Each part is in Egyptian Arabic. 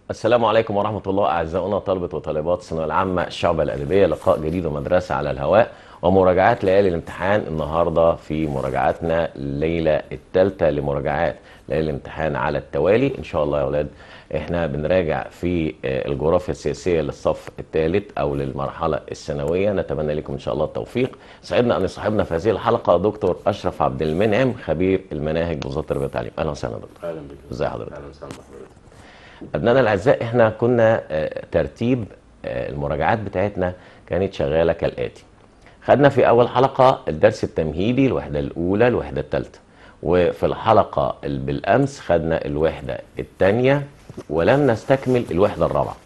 السلام عليكم ورحمة الله أعزائنا طلبة وطالبات الثانوية العامة الشعب الأدبية لقاء جديد ومدرسة على الهواء ومراجعات ليالي الامتحان النهاردة في مراجعاتنا الليلة الثالثة لمراجعات ليالي الامتحان على التوالي إن شاء الله يا أولاد احنا بنراجع في آه، الجغرافيا السياسية للصف الثالث أو للمرحلة الثانوية نتمنى لكم إن شاء الله التوفيق سعدنا أن يصاحبنا في هذه الحلقة دكتور أشرف عبد المنعم خبير المناهج بوزارة التربية والتعليم أهلا وسهلا يا دكتور اهلا بك ازي حضرتك اهلا وسهلا بحضرتك أبنائنا الأعزاء إحنا كنا آه، ترتيب آه، المراجعات بتاعتنا كانت شغالة كالآتي خدنا في أول حلقة الدرس التمهيدي الوحدة الأولى الوحدة الثالثة وفي الحلقة ال- بالأمس خدنا الوحدة الثانية ولم نستكمل الوحدة الرابعة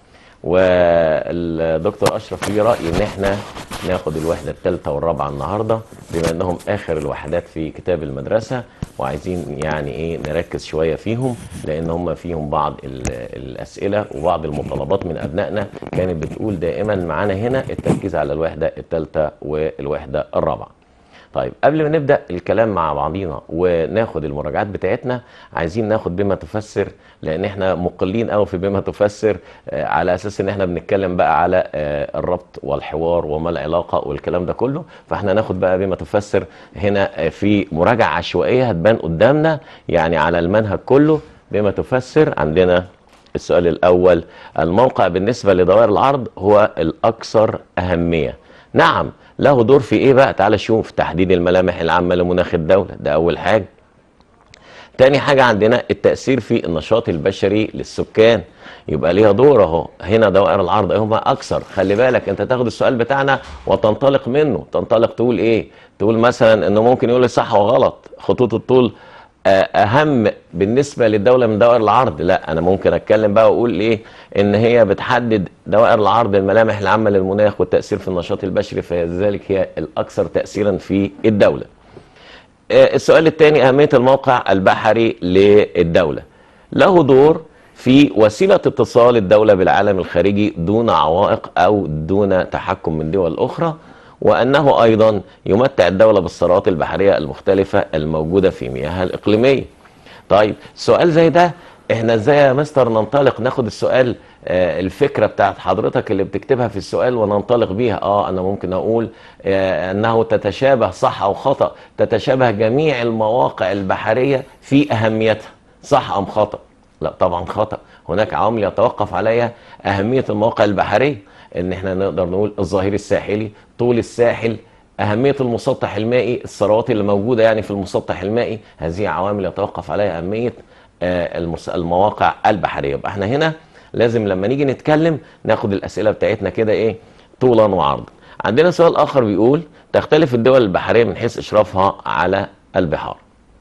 والدكتور اشرف ليه راي ان احنا ناخد الوحده الثالثه والرابعه النهارده بما انهم اخر الوحدات في كتاب المدرسه وعايزين يعني ايه نركز شويه فيهم لان هم فيهم بعض ال- الاسئله وبعض المطالبات من ابنائنا كانت بتقول دائما معانا هنا التركيز على الوحده الثالثه والوحده الرابعه طيب قبل ما نبدا الكلام مع بعضينا وناخد المراجعات بتاعتنا عايزين ناخد بما تفسر لان احنا مقلين قوي في بما تفسر آه، على اساس ان احنا بنتكلم بقى على آه، الربط والحوار وما العلاقه والكلام ده كله فاحنا ناخد بقى بما تفسر هنا آه، في مراجعه عشوائيه هتبان قدامنا يعني على المنهج كله بما تفسر عندنا السؤال الاول الموقع بالنسبه لدوائر العرض هو الاكثر اهميه نعم له دور في ايه بقى تعال شوف تحديد الملامح العامه لمناخ الدوله ده اول حاجه تاني حاجة عندنا التأثير في النشاط البشري للسكان يبقى ليها دور اهو هنا دوائر العرض هما أكثر خلي بالك أنت تاخد السؤال بتاعنا وتنطلق منه تنطلق تقول إيه تقول مثلا إنه ممكن يقول لي صح وغلط خطوط الطول آه، أهم بالنسبة للدولة من دوائر العرض لا أنا ممكن أتكلم بقى وأقول إيه إن هي بتحدد دوائر العرض الملامح العامة للمناخ والتأثير في النشاط البشري فلذلك هي الأكثر تأثيرا في الدولة آه، السؤال الثاني أهمية الموقع البحري للدولة له دور في وسيلة اتصال الدولة بالعالم الخارجي دون عوائق أو دون تحكم من دول أخرى وأنه أيضا يمتع الدولة بالثروات البحرية المختلفة الموجودة في مياهها الإقليمية طيب سؤال زي ده احنا ازاي يا مستر ننطلق ناخد السؤال آه الفكره بتاعت حضرتك اللي بتكتبها في السؤال وننطلق بيها اه انا ممكن اقول آه انه تتشابه صح او خطا تتشابه جميع المواقع البحريه في اهميتها صح ام خطا لا طبعا خطا هناك عوامل يتوقف عليها اهميه المواقع البحريه ان احنا نقدر نقول الظهير الساحلي طول الساحل أهمية المسطح المائي الثروات اللي موجودة يعني في المسطح المائي هذه عوامل يتوقف عليها أهمية آه، المس- المواقع البحرية يبقى احنا هنا لازم لما نيجي نتكلم ناخد الأسئلة بتاعتنا كده إيه طولا وعرضا عندنا سؤال آخر بيقول تختلف الدول البحرية من حيث إشرافها على البحار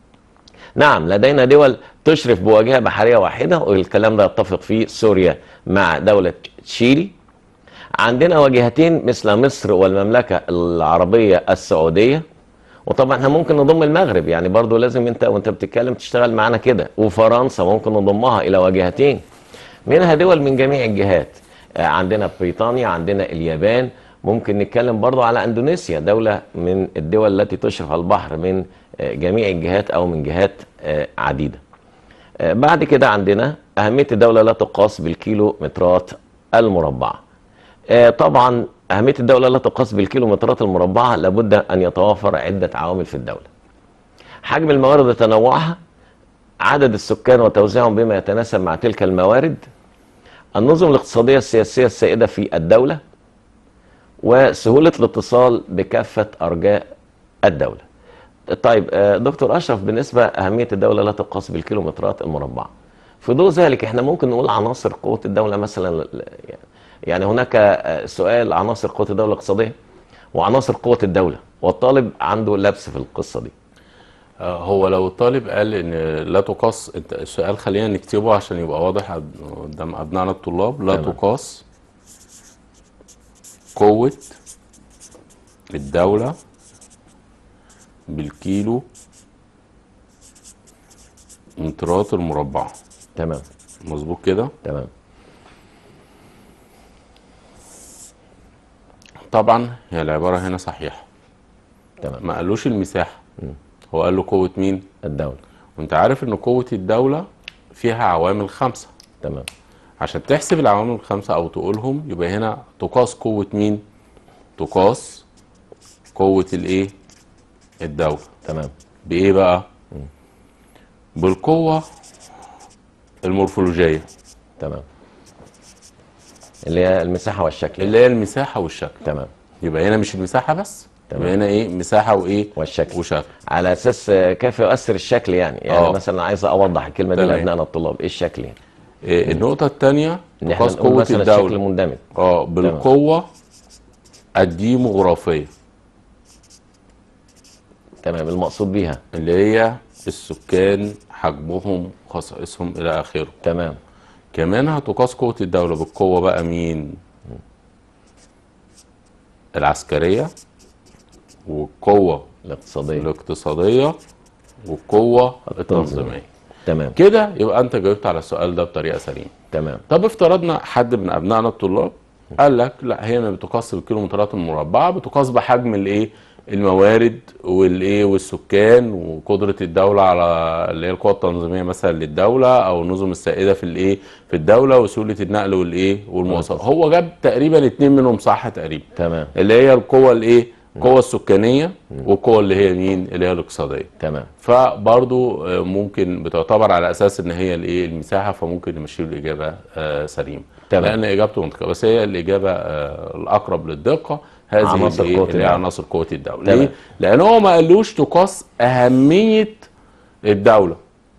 نعم لدينا دول تشرف بواجهة بحرية واحدة والكلام ده يتفق فيه سوريا مع دولة تشيلي عندنا واجهتين مثل مصر والمملكة العربية السعودية وطبعا احنا ممكن نضم المغرب يعني برضو لازم انت وانت بتتكلم تشتغل معانا كده وفرنسا ممكن نضمها الى واجهتين منها دول من جميع الجهات آه، عندنا بريطانيا عندنا اليابان ممكن نتكلم برضو على اندونيسيا دولة من الدول التي تشرف على البحر من آه، جميع الجهات او من جهات آه، عديدة آه، بعد كده عندنا أهمية الدولة لا تقاس بالكيلومترات المربعة آه، طبعا أهمية الدولة لا تقاس بالكيلومترات المربعة لابد أن يتوافر عدة عوامل في الدولة حجم الموارد وتنوعها عدد السكان وتوزيعهم بما يتناسب مع تلك الموارد النظم الاقتصادية السياسية السائدة في الدولة وسهولة الاتصال بكافة أرجاء الدولة طيب آه، دكتور أشرف بالنسبة أهمية الدولة لا تقاس بالكيلومترات المربعة في ضوء ذلك احنا ممكن نقول عناصر قوة الدولة مثلا يعني هناك آه، سؤال عناصر قوة الدولة الاقتصادية وعناصر قوة الدولة والطالب عنده لبس في القصة دي آه، هو لو الطالب قال ان لا تقاس انت السؤال خلينا نكتبه عشان يبقى واضح عد- قدام ابنائنا الطلاب لا تمام. تقاس قوة الدولة بالكيلو مترات المربعة تمام مظبوط كده تمام طبعا هي العبارة هنا صحيحة تمام ما قالوش المساحة هو قال له قوة مين الدولة وانت عارف ان قوة الدولة فيها عوامل خمسة تمام عشان تحسب العوامل الخمسة أو تقولهم يبقى هنا تقاس قوة مين؟ تقاس قوة الإيه؟ الدولة تمام بإيه بقى؟ بالقوة المورفولوجية تمام اللي هي المساحه والشكل اللي هي المساحة والشكل تمام يبقى هنا مش المساحة بس تمام. يبقى هنا إيه؟ مساحة وإيه؟ والشكل وشكل على اساس آه، كيف يؤثر الشكل يعني يعني آه. مثلا عايز اوضح الكلمه دي تمام. لابنائنا الطلاب ايه الشكل يعني إيه النقطة الثانية ان احنا تقاس نقول قوة مثلا الشكل الدولة مندمج اه بالقوة الديموغرافية تمام المقصود بيها اللي هي السكان حجمهم خصائصهم إلى آخره تمام كمان هتقاس قوة الدولة بالقوة بقى مين؟ العسكرية والقوة الاقتصاديه الاقتصادية والقوة التنظيمية تمام كده يبقى أنت جاوبت على السؤال ده بطريقة سليمة تمام طب افترضنا حد من أبنائنا الطلاب قال لك لا هي ما بتقاس بالكيلومترات المربعة بتقاس بحجم الإيه؟ الموارد والايه والسكان وقدره الدوله على اللي هي القوى التنظيميه مثلا للدوله او النظم السائده في الايه في الدوله وسهوله النقل والايه والمواصلات هو جاب تقريبا اتنين منهم صح تقريبا تمام اللي هي القوة الايه القوة السكانية والقوة اللي هي مين اللي هي الاقتصادية تمام فبرضو آه، ممكن بتعتبر على اساس ان هي الايه المساحة فممكن نمشي له الاجابة آه، سليمة تمام. لان اجابته منطقية بس هي الاجابة آه، الاقرب للدقة هذه عناصر الإيه؟ قوة اللي هي الدولة. عناصر قوة الدولة تمام. ليه؟ لان هو ما قالوش تقاس اهمية الدولة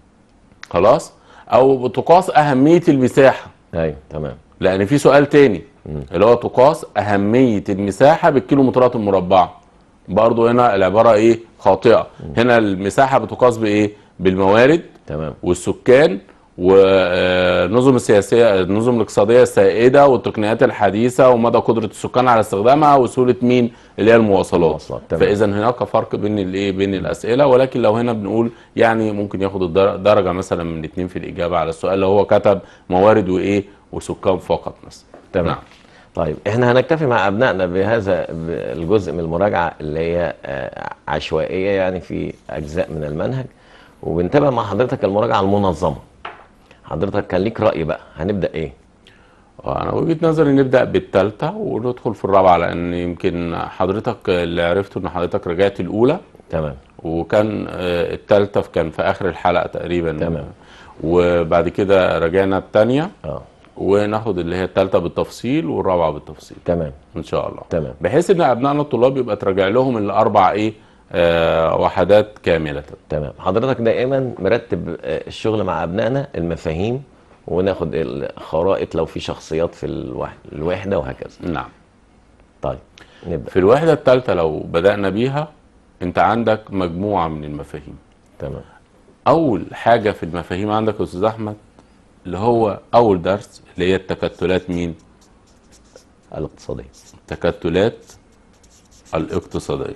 خلاص او تقاس اهمية المساحة ايوه تمام لان في سؤال تاني اللي هو تقاس اهميه المساحه بالكيلومترات المربعه برضو هنا العباره ايه خاطئه هنا المساحه بتقاس بايه بالموارد تمام والسكان والنظم السياسيه النظم الاقتصاديه السائده والتقنيات الحديثه ومدى قدره السكان على استخدامها وسهوله مين اللي هي المواصلات المواصلات، تمام. فاذا هناك فرق بين الايه بين الاسئله ولكن لو هنا بنقول يعني ممكن ياخد الدر- درجه مثلا من اتنين في الاجابه على السؤال اللي هو كتب موارد وايه وسكان فقط مثلا تمام نعم. طيب احنا هنكتفي مع ابنائنا بهذا الجزء من المراجعه اللي هي آه، عشوائيه يعني في اجزاء من المنهج وبنتابع مع حضرتك المراجعه المنظمه حضرتك كان ليك راي بقى هنبدا ايه انا وجهة نظري نبدا بالثالثه وندخل في الرابعه لان يمكن حضرتك اللي عرفته ان حضرتك رجعت الاولى تمام وكان آه، الثالثه كان في اخر الحلقه تقريبا تمام. وبعد كده رجعنا الثانيه اه وناخد اللي هي الثالثه بالتفصيل والرابعه بالتفصيل تمام ان شاء الله تمام. بحيث ان ابنائنا الطلاب يبقى تراجع لهم الاربع ايه آه وحدات كامله تمام حضرتك دائما مرتب آه، الشغل مع ابنائنا المفاهيم وناخد الخرائط لو في شخصيات في الوح- الوحده وهكذا نعم طيب نبدا في الوحده الثالثه لو بدانا بيها انت عندك مجموعه من المفاهيم تمام اول حاجه في المفاهيم عندك يا استاذ احمد اللي هو اول درس اللي هي التكتلات مين الاقتصاديه التكتلات الاقتصاديه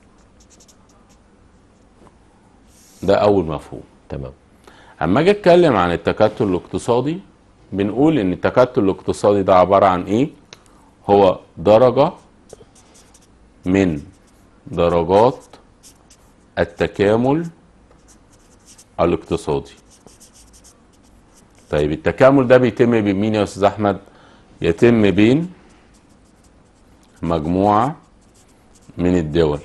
ده اول مفهوم تمام اما اجي اتكلم عن التكتل الاقتصادي بنقول ان التكتل الاقتصادي ده عباره عن ايه هو درجه من درجات التكامل الاقتصادي طيب التكامل ده بيتم بين مين يا استاذ احمد يتم بين مجموعه من الدول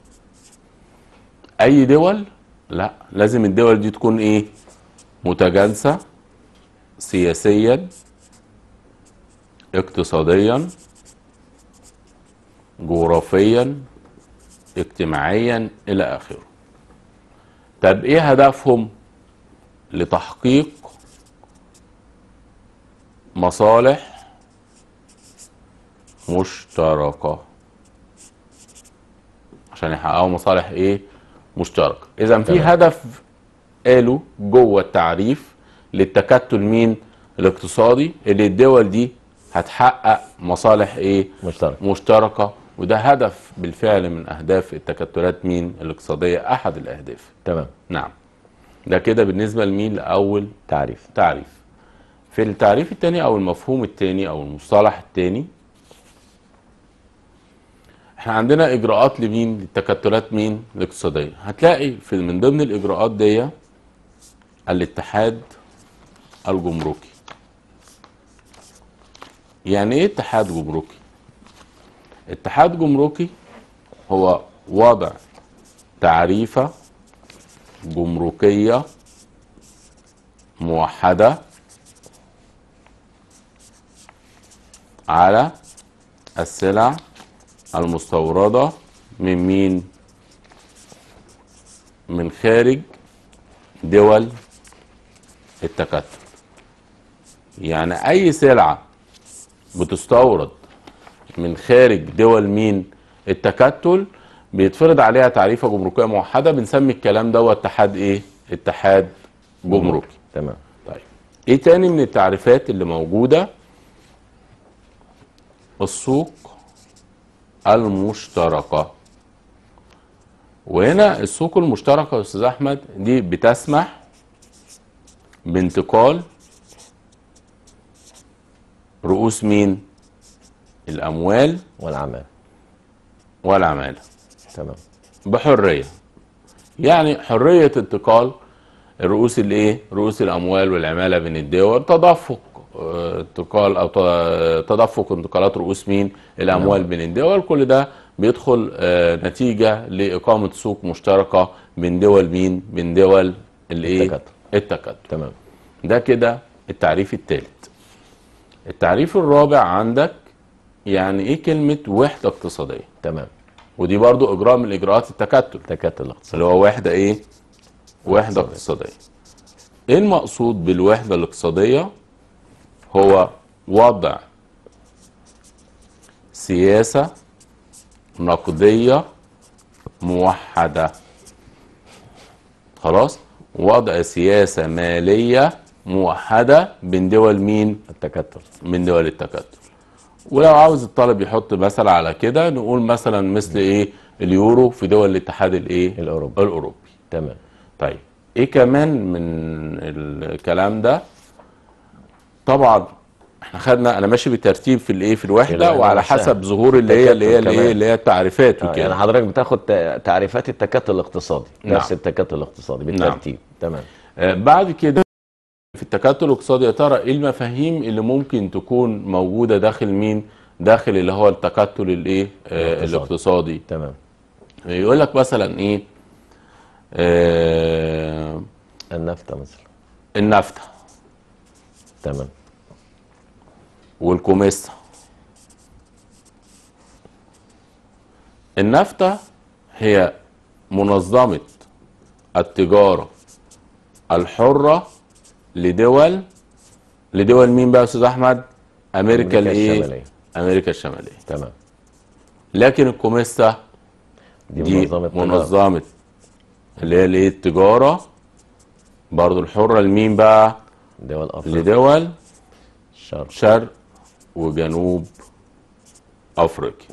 اي دول لا لازم الدول دي تكون ايه متجانسه سياسيا اقتصاديا جغرافيا اجتماعيا الى اخره طب ايه هدفهم لتحقيق مصالح مشتركه عشان يحققوا مصالح ايه مشتركه اذا في تمام. هدف قالوا جوه التعريف للتكتل مين الاقتصادي اللي الدول دي هتحقق مصالح ايه مشترك مشتركه وده هدف بالفعل من اهداف التكتلات مين الاقتصاديه احد الاهداف تمام نعم ده كده بالنسبه لمين لاول تعريف تعريف في التعريف الثاني او المفهوم الثاني او المصطلح الثاني احنا عندنا اجراءات لمين للتكتلات مين الاقتصاديه هتلاقي في من ضمن الاجراءات دي الاتحاد الجمركي يعني ايه اتحاد جمركي اتحاد جمركي هو وضع تعريفة جمركية موحدة على السلع المستوردة من مين؟ من خارج دول التكتل يعني أي سلعة بتستورد من خارج دول مين؟ التكتل بيتفرض عليها تعريفة جمركية موحدة بنسمي الكلام ده اتحاد ايه؟ اتحاد جمركي تمام طيب ايه تاني من التعريفات اللي موجودة السوق المشتركة وهنا السوق المشتركة يا استاذ احمد دي بتسمح بانتقال رؤوس مين الاموال والعمل والعمالة تمام بحرية يعني حرية انتقال رؤوس الايه رؤوس الاموال والعمالة بين الدول تدفق آه، انتقال او ت- تدفق انتقالات رؤوس مين الاموال بين الدول كل ده بيدخل آه، نتيجة لإقامة سوق مشتركة بين دول مين بين دول الايه التكتل. التكتل تمام ده كده التعريف الثالث التعريف الرابع عندك يعني ايه كلمة وحدة اقتصادية تمام ودي برضو اجراء من اجراءات التكتل تكتل الاقتصاد اللي هو وحدة ايه وحدة اقتصادية ايه المقصود بالوحدة الاقتصادية هو وضع سياسة نقدية موحدة خلاص وضع سياسة مالية موحدة بين دول مين التكتل من دول التكتل ولو عاوز الطالب يحط مثل على كده نقول مثلا مثل ايه اليورو في دول الاتحاد الايه الأوروبي. الاوروبي تمام طيب ايه كمان من الكلام ده طبعا احنا خدنا انا ماشي بالترتيب في الايه في الوحده الوحدة وعلى نفسها. حسب ظهور اللي هي اللي هي التكتل اللي هي كمان. اللي هي التعريفات آه، وكده يعني حضرتك بتاخد ت- تعريفات التكتل الاقتصادي نعم. نفس التكتل الاقتصادي بالترتيب تمام آه، بعد كده في التكتل الاقتصادي يا ترى ايه المفاهيم اللي ممكن تكون موجوده داخل مين داخل اللي هو التكتل الايه آه، الاقتصادي. الاقتصادي تمام يقول لك مثلا ايه آه النفط مثلا النفط تمام والكوميسا النفطة هي منظمة التجارة الحرة لدول لدول مين بقى يا استاذ احمد امريكا أمريكا الايه الشمالية. امريكا الشماليه تمام لكن الكوميسا دي, دي منظمة تجارة. منظمة اللي هي الايه التجارة برضو الحرة لمين بقى دول افريقيا لدول الشرق شرق وجنوب افريقيا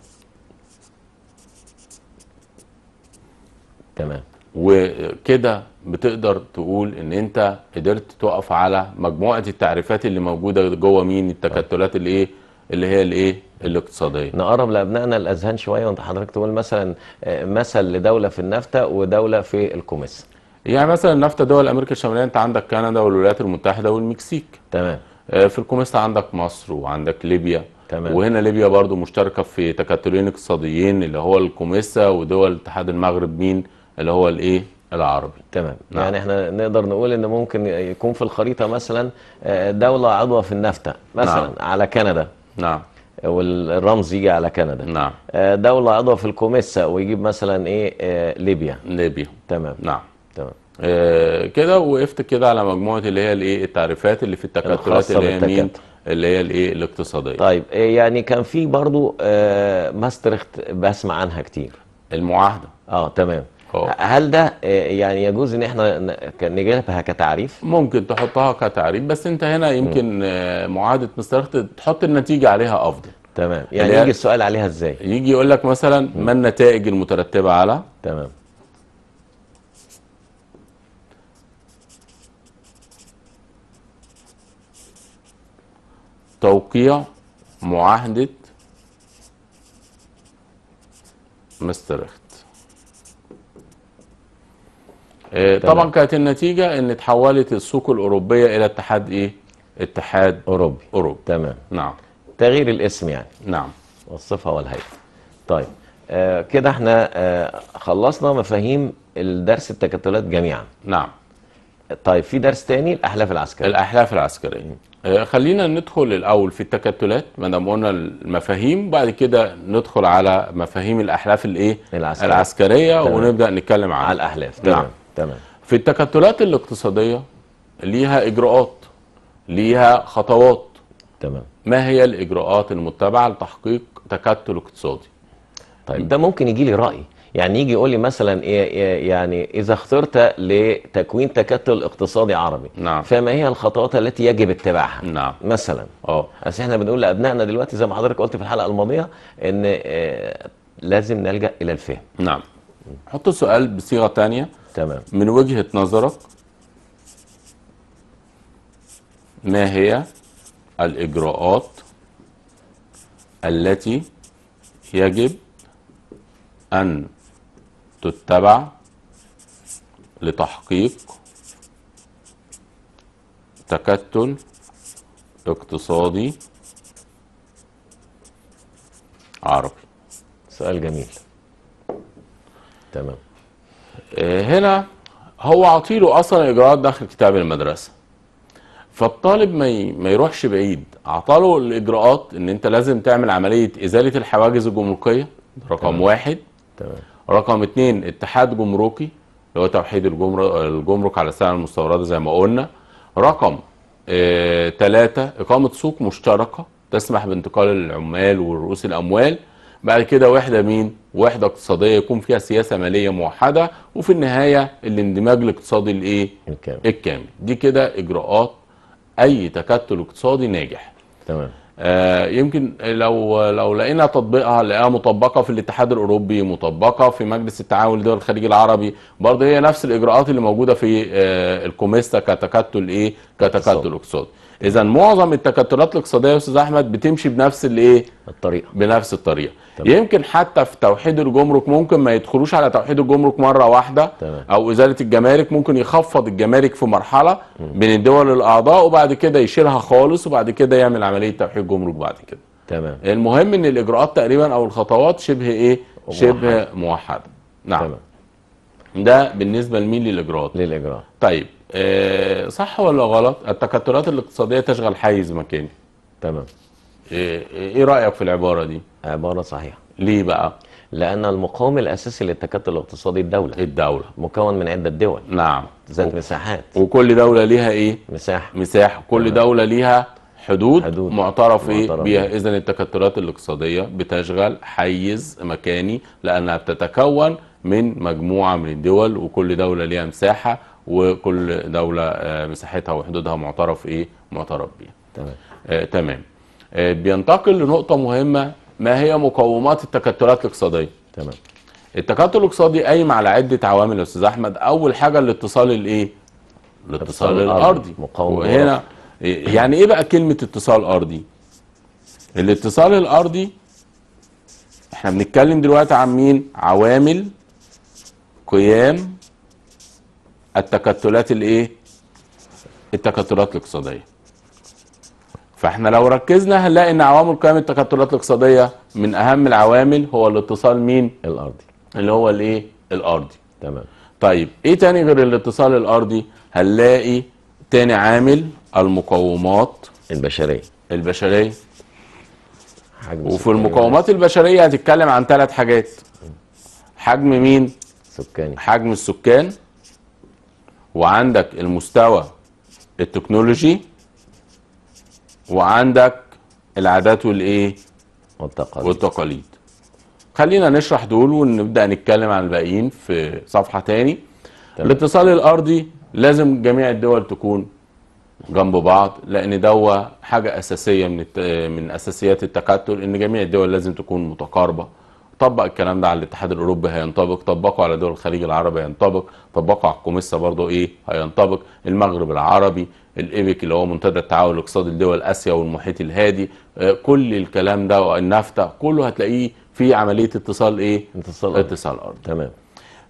تمام وكده بتقدر تقول ان انت قدرت تقف على مجموعة التعريفات اللي موجودة جوه مين التكتلات الايه اللي هي الايه الاقتصادية نقرب لابنائنا الاذهان شويه وانت حضرتك تقول مثلا آه، مثل لدوله في النفطه ودوله في الكوميس يعني مثلا نفط دول امريكا الشمالية انت عندك كندا والولايات المتحدة والمكسيك تمام آه، في الكوميسا عندك مصر وعندك ليبيا تمام. وهنا ليبيا برضو مشتركة في تكتلين اقتصاديين اللي هو الكوميسا ودول اتحاد المغرب مين اللي هو الايه العربي تمام نعم. يعني احنا نقدر نقول ان ممكن يكون في الخريطه مثلا آه، دوله عضوه في النفطه مثلا نعم. على كندا نعم والرمز يجي على كندا نعم آه، دوله عضوه في الكوميسا ويجيب مثلا ايه آه، ليبيا ليبيا تمام نعم تمام آه، كده وقفت كده على مجموعه اللي هي الايه التعريفات اللي في التكتلات الخاصة اللي هي مين بالتكتل. اللي هي الايه الاقتصاديه طيب آه، يعني كان في برضو آه، ماسترخت بسمع عنها كتير المعاهده اه تمام اه. هل ده آه، يعني يجوز ان احنا ن- كان نجيبها كتعريف ممكن تحطها كتعريف بس انت هنا يمكن آه، معاهده مسترخت تحط النتيجه عليها افضل تمام يعني اللي هي- يجي السؤال عليها ازاي يجي يقول لك مثلا ما النتائج المترتبه على تمام توقيع معاهده مسترخت آه، تمام. طبعا كانت النتيجه ان اتحولت السوق الاوروبيه الى اتحاد ايه اتحاد اوروبي اوروبي تمام نعم تغيير الاسم يعني نعم والصفة والهيئة طيب آه كده احنا آه خلصنا مفاهيم الدرس التكتلات جميعا نعم طيب في درس تاني الأحلاف العسكرية الاحلاف العسكريه آه، خلينا ندخل الاول في التكتلات ما دام قلنا المفاهيم بعد كده ندخل على مفاهيم الاحلاف الايه العسكرية. العسكريه تمام. ونبدا نتكلم عنها على الأحلاف نعم. تمام تمام في التكتلات الاقتصاديه ليها اجراءات ليها خطوات تمام ما هي الاجراءات المتبعه لتحقيق تكتل اقتصادي طيب ده ممكن يجي لي رأي يعني يجي يقول لي مثلا إيه إيه يعني إذا اخترت لتكوين تكتل اقتصادي عربي نعم. فما هي الخطوات التي يجب اتباعها نعم مثلا اه اصل احنا بنقول لابنائنا دلوقتي زي ما حضرتك قلت في الحلقه الماضيه ان آه، لازم نلجا الى الفهم نعم حط السؤال بصيغه تانية تمام من وجهة نظرك ما هي الإجراءات التي يجب أن تتبع لتحقيق تكتل اقتصادي عربي سؤال جميل تمام آه، هنا هو عطيله اصلا اجراءات داخل كتاب المدرسه فالطالب ما ي- ما يروحش بعيد عطاله الاجراءات ان انت لازم تعمل عمليه ازاله الحواجز الجمركيه رقم تمام. واحد تمام رقم اتنين اتحاد جمركي اللي هو توحيد الجمرك الجمرك على السلع المستورده زي ما قلنا رقم اه تلاتة إقامة سوق مشتركة تسمح بانتقال العمال ورؤوس الأموال بعد كده وحدة مين؟ وحدة اقتصادية يكون فيها سياسة مالية موحدة وفي النهاية الاندماج الاقتصادي الإيه؟ الكامل الكامل دي كده إجراءات أي تكتل اقتصادي ناجح تمام آه، يمكن لو لو لقينا تطبيقها نلاقيها مطبقه في الاتحاد الاوروبي مطبقه في مجلس التعاون لدول الخليج العربي برضه هي نفس الاجراءات اللي موجوده في آه، الكوميستا كتكتل ايه اقتصاد. كتكتل اقتصادي اذا معظم التكتلات الاقتصاديه يا استاذ احمد بتمشي بنفس الايه الطريقه بنفس الطريقه تمام. يمكن حتى في توحيد الجمرك ممكن ما يدخلوش على توحيد الجمرك مره واحده تمام. او ازاله الجمارك ممكن يخفض الجمارك في مرحله بين الدول الاعضاء وبعد كده يشيلها خالص وبعد كده يعمل عمليه توحيد جمرك بعد كده تمام المهم ان الاجراءات تقريبا او الخطوات شبه ايه شبه موحده نعم تمام ده بالنسبه لمين للاجراءات للاجراء طيب آه صح ولا غلط التكتلات الاقتصاديه تشغل حيز مكاني تمام ايه, إيه رايك في العباره دي عباره صحيحه ليه بقى لان المقاوم الاساسي للتكتل الاقتصادي الدوله الدوله مكون من عده دول نعم ذات مساحات وكل دوله ليها ايه مساحه مساحه كل تمام. دوله ليها حدود, حدود. معترف ايه معترف بيها بيها. اذا التكتلات الاقتصاديه بتشغل حيز مكاني لانها بتتكون من مجموعه من الدول وكل دوله ليها مساحه وكل دوله آه، مساحتها وحدودها معترف ايه معترف بيها تمام آه، تمام آه، بينتقل لنقطه مهمه ما هي مقومات التكتلات الاقتصاديه تمام التكتل الاقتصادي قايم على عده عوامل يا استاذ احمد اول حاجه الاتصال الايه الاتصال الاتصال الأرضي. الارضي مقاومة وهنا يعني ايه بقى كلمه اتصال ارضي الاتصال الارضي احنا بنتكلم دلوقتي عن مين عوامل قيام التكتلات الايه التكتلات الاقتصاديه فاحنا لو ركزنا هنلاقي ان عوامل قيام التكتلات الاقتصاديه من اهم العوامل هو الاتصال مين الارضي اللي هو الايه الارضي تمام طيب ايه تاني غير الاتصال الارضي هنلاقي تاني عامل المقومات البشريه البشريه حجم وفي سكاني المقومات البشريه هتتكلم عن ثلاث حاجات حجم مين سكاني حجم السكان وعندك المستوى التكنولوجي وعندك العادات والايه والتقاليد والتقاليد خلينا نشرح دول ونبدا نتكلم عن الباقيين في صفحه تاني تمام. الاتصال الارضي لازم جميع الدول تكون جنب بعض لان ده حاجه اساسيه من الت... من اساسيات التكتل ان جميع الدول لازم تكون متقاربه طبق الكلام ده على الاتحاد الاوروبي هينطبق طبقه على دول الخليج العربي هينطبق طبقه على الكوميسا برضه ايه هينطبق المغرب العربي الايبك اللي هو منتدى التعاون الاقتصادي لدول اسيا والمحيط الهادي آه، كل الكلام ده والنفتا كله هتلاقيه في عمليه اتصال ايه اتصال أرضي. اتصال ارضي تمام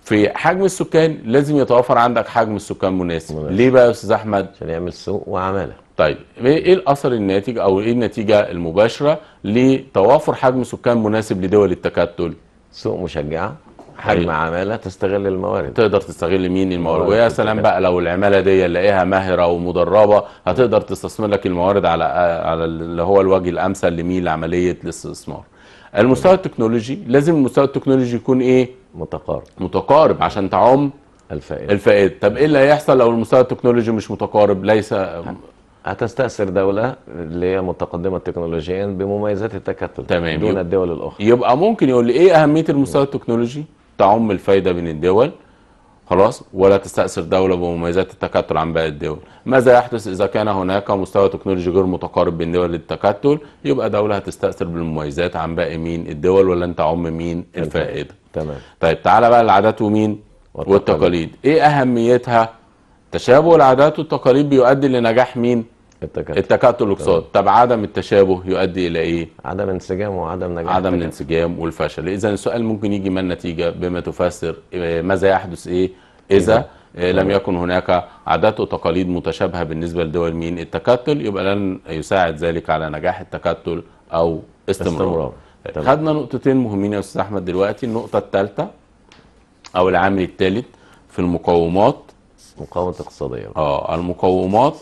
في حجم السكان لازم يتوفر عندك حجم السكان مناسب مناسب. ليه بقى يا استاذ احمد عشان يعمل سوق وعماله طيب ايه الاثر الناتج او ايه النتيجه المباشره لتوافر حجم سكان مناسب لدول التكتل سوق مشجعه حجم أيوة. عماله تستغل الموارد تقدر تستغل مين الموارد موارد ويا في سلام التكتل. بقى لو العماله دي نلاقيها ماهره ومدربه هتقدر تستثمر لك الموارد على على اللي هو الوجه الامثل لمين لعمليه الاستثمار المستوى التكنولوجي لازم المستوى التكنولوجي يكون ايه متقارب متقارب عشان تعم الفائده الفائده طب ايه اللي هيحصل لو المستوى التكنولوجي مش متقارب ليس هتستأثر دولة اللي هي متقدمة تكنولوجيا بمميزات التكتل تمام. دون يبقى- الدول الأخرى يبقى ممكن يقول لي ايه اهميه المستوى التكنولوجي تعم الفايده بين الدول خلاص ولا تستأثر دولة بمميزات التكتل عن باقي الدول ماذا يحدث إذا كان هناك مستوى تكنولوجي غير متقارب بين دول التكتل يبقى دولة هتستأثر بالمميزات عن باقي مين الدول ولا انت عم مين الفائدة تمام طيب تعالى بقى العادات ومين والتقاليد. والتقاليد ايه أهميتها تشابه العادات والتقاليد بيؤدي لنجاح مين التكتل التكتل الاقتصادي طب عدم التشابه يؤدي إلى ايه عدم انسجام وعدم نجاح عدم التكتل. الانسجام والفشل اذا السؤال ممكن يجي ما النتيجه بما تفسر آه، ماذا يحدث ايه اذا آه، لم يكن هناك عادات وتقاليد متشابهه بالنسبه لدول مين التكتل يبقى لن يساعد ذلك على نجاح التكتل او استمرار, استمرار. طيب، تمام. خدنا نقطتين مهمين يا استاذ احمد دلوقتي النقطه الثالثه او العامل الثالث في المقومات مقاومة اقتصادية اه المقومات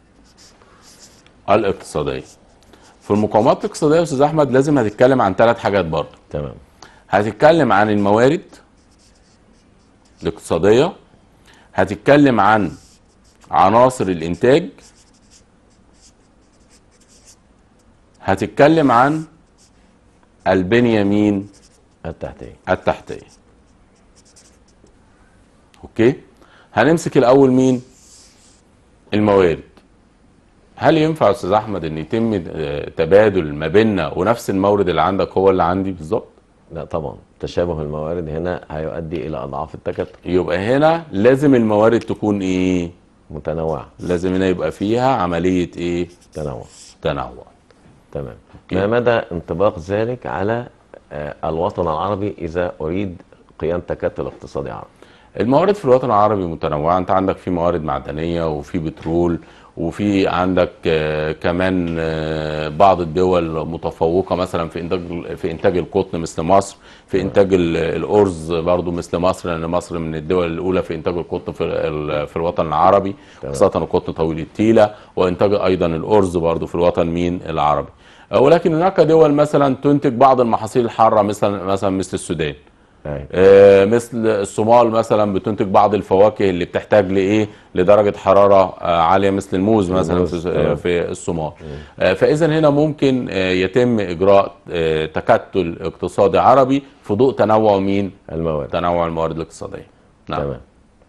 الاقتصاديه في المقومات الاقتصاديه يا استاذ احمد لازم هتتكلم عن ثلاث حاجات برضه تمام هتتكلم عن الموارد الاقتصادية هتتكلم عن عناصر الإنتاج هتتكلم عن البنية مين التحتية التحتية أوكي هنمسك الأول مين الموارد هل ينفع يا أستاذ أحمد إن يتم آه، تبادل ما بيننا ونفس المورد اللي عندك هو اللي عندي بالظبط لا طبعا تشابه الموارد هنا هيؤدي إلى أضعاف التكتل يبقى هنا لازم الموارد تكون ايه متنوعة لازم هنا يبقى فيها عملية ايه تنوع تنوع تمام ما مدى انطباق ذلك على آه، الوطن العربي إذا أريد قيام تكتل اقتصادي عربي الموارد في الوطن العربي متنوعة انت عندك في موارد معدنية وفي بترول وفي عندك آه، كمان آه، بعض الدول متفوقة مثلا في انتاج في انتاج القطن مثل مصر في انتاج ال- الارز برضو مثل مصر لان مصر من الدول الاولى في انتاج القطن في ال- في الوطن العربي تمام. خاصة القطن طويل التيلة وانتاج ايضا الارز برضو في الوطن مين العربي آه، ولكن هناك دول مثلا تنتج بعض المحاصيل الحارة مثلا مثلا مثل السودان أيوة. آه، مثل الصومال مثلا بتنتج بعض الفواكه اللي بتحتاج لايه لدرجه حراره آه، عاليه مثل الموز مثلا الموز، في, تمام. آه، في الصومال آه، فاذا هنا ممكن آه، يتم اجراء آه، تكتل اقتصادي عربي في ضوء تنوع مين الموارد تنوع الموارد الاقتصاديه نعم تمام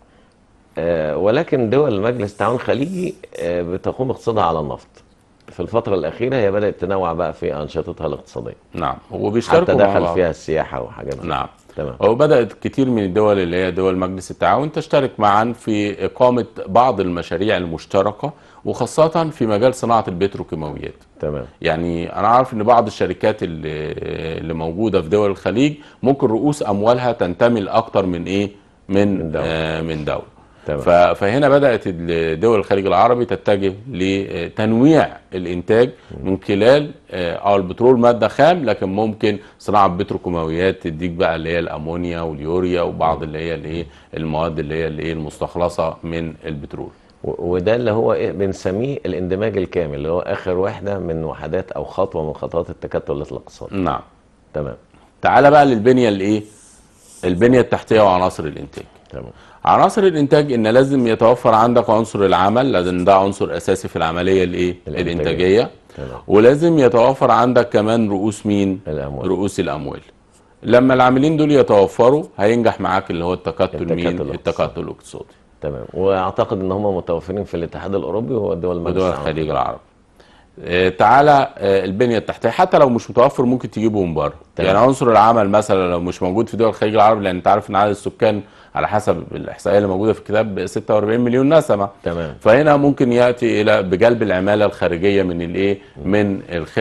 آه، ولكن دول مجلس التعاون الخليجي آه، بتقوم اقتصادها على النفط في الفترة الأخيرة هي بدأت تنوع بقى في أنشطتها الاقتصادية نعم وبيشتركوا حتى مع دخل بعض. فيها السياحة وحاجات زي نعم تمام وبدأت كتير من الدول اللي هي دول مجلس التعاون تشترك معا في إقامة بعض المشاريع المشتركة وخاصة في مجال صناعة البتروكيماويات تمام يعني انا عارف ان بعض الشركات اللي, اللي موجوده في دول الخليج ممكن رؤوس اموالها تنتمي لاكتر من ايه من من دولة. آه من دوله تمام. ف- فهنا بدات دول الخليج العربي تتجه لتنويع الانتاج من خلال آه، اه البترول ماده خام لكن ممكن صناعه بتروكيماويات تديك بقى اللي هي الامونيا واليوريا وبعض اللي هي الايه المواد اللي هي الايه المستخلصه من البترول و- وده اللي هو ايه بنسميه الاندماج الكامل اللي هو اخر واحده من وحدات او خطوه من خطوات التكتل الاقتصادي نعم تمام تعالى بقى للبنيه الايه البنيه التحتيه وعناصر الانتاج تمام عناصر الانتاج ان لازم يتوفر عندك عنصر العمل لان ده عنصر اساسي في العمليه الايه الإنتاجية. الانتاجيه تمام ولازم يتوفر عندك كمان رؤوس مين الاموال رؤوس الاموال لما العاملين دول يتوفروا هينجح معاك اللي هو التكتل التكتل مين الاقتصادي. التكتل الاقتصادي تمام واعتقد ان هم متوفرين في الاتحاد الاوروبي وهو دول مجلس ودول التعاون. الخليج العربي آه، تعالى آه، البنيه التحتيه حتى لو مش متوفر ممكن تجيبه من بره تمام. يعني عنصر العمل مثلا لو مش موجود في دول الخليج العربي لان انت عارف ان عدد السكان على حسب الاحصائيه اللي موجوده في الكتاب 46 مليون نسمه تمام فهنا ممكن ياتي الى بجلب العماله الخارجيه من الايه من الخارج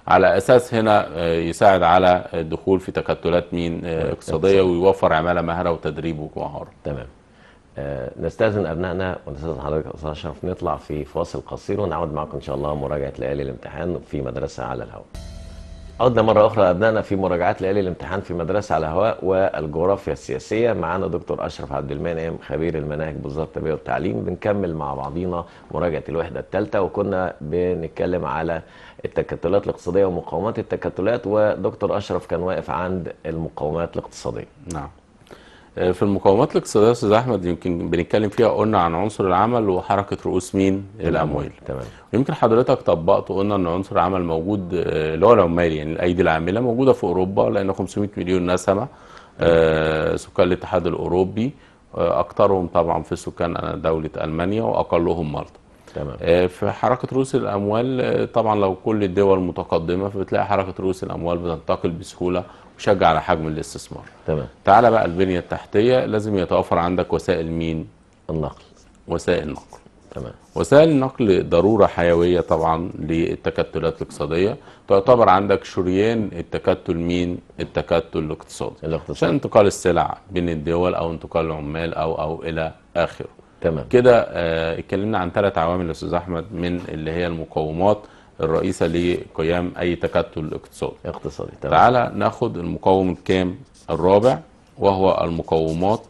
على اساس هنا آه، يساعد على الدخول في تكتلات مين آه، اقتصاديه ويوفر عماله ماهره وتدريب ومهاره تمام آه نستاذن ابنائنا ونستاذن حضرتك يا استاذ اشرف نطلع في فاصل قصير ونعود معكم ان شاء الله مراجعه ليالي الامتحان في مدرسه على الهواء. عدنا مرة أخرى أبنائنا في مراجعات ليالي الامتحان في مدرسة على الهواء والجغرافيا السياسية معانا دكتور أشرف عبد المنعم خبير المناهج بوزارة التربية والتعليم بنكمل مع بعضينا مراجعة الوحدة الثالثة وكنا بنتكلم على التكتلات الاقتصادية ومقاومات التكتلات ودكتور أشرف كان واقف عند المقاومات الاقتصادية. نعم آه، في المقاومات الاقتصاديه يا استاذ احمد يمكن بنتكلم فيها قلنا عن عنصر العمل وحركه رؤوس مين الاموال تمام يمكن حضرتك طبقت وقلنا ان عنصر العمل موجود آه، اللي هو العمال يعني الايدي العامله موجوده في اوروبا لان 500 مليون نسمه آه، سكان الاتحاد الاوروبي آه، اكثرهم طبعا في سكان دوله المانيا واقلهم مالطا تمام آه، في حركه رؤوس الاموال آه، طبعا لو كل الدول متقدمه فبتلاقي حركه رؤوس الاموال بتنتقل بسهوله وتشجع على حجم الاستثمار تمام تعالى بقى البنيه التحتيه لازم يتوفر عندك وسائل مين النقل وسائل نقل تمام وسائل النقل ضرورة حيوية طبعا للتكتلات الاقتصادية تعتبر عندك شريان التكتل مين التكتل الاقتصادي عشان الاقتصاد انتقال السلع بين الدول او انتقال العمال او او الى اخره تمام كده آه، اتكلمنا عن ثلاث عوامل يا استاذ احمد من اللي هي المقومات الرئيسة لقيام اي تكتل اقتصادي اقتصادي تمام تعالى ناخد المقوم الكام الرابع وهو المقومات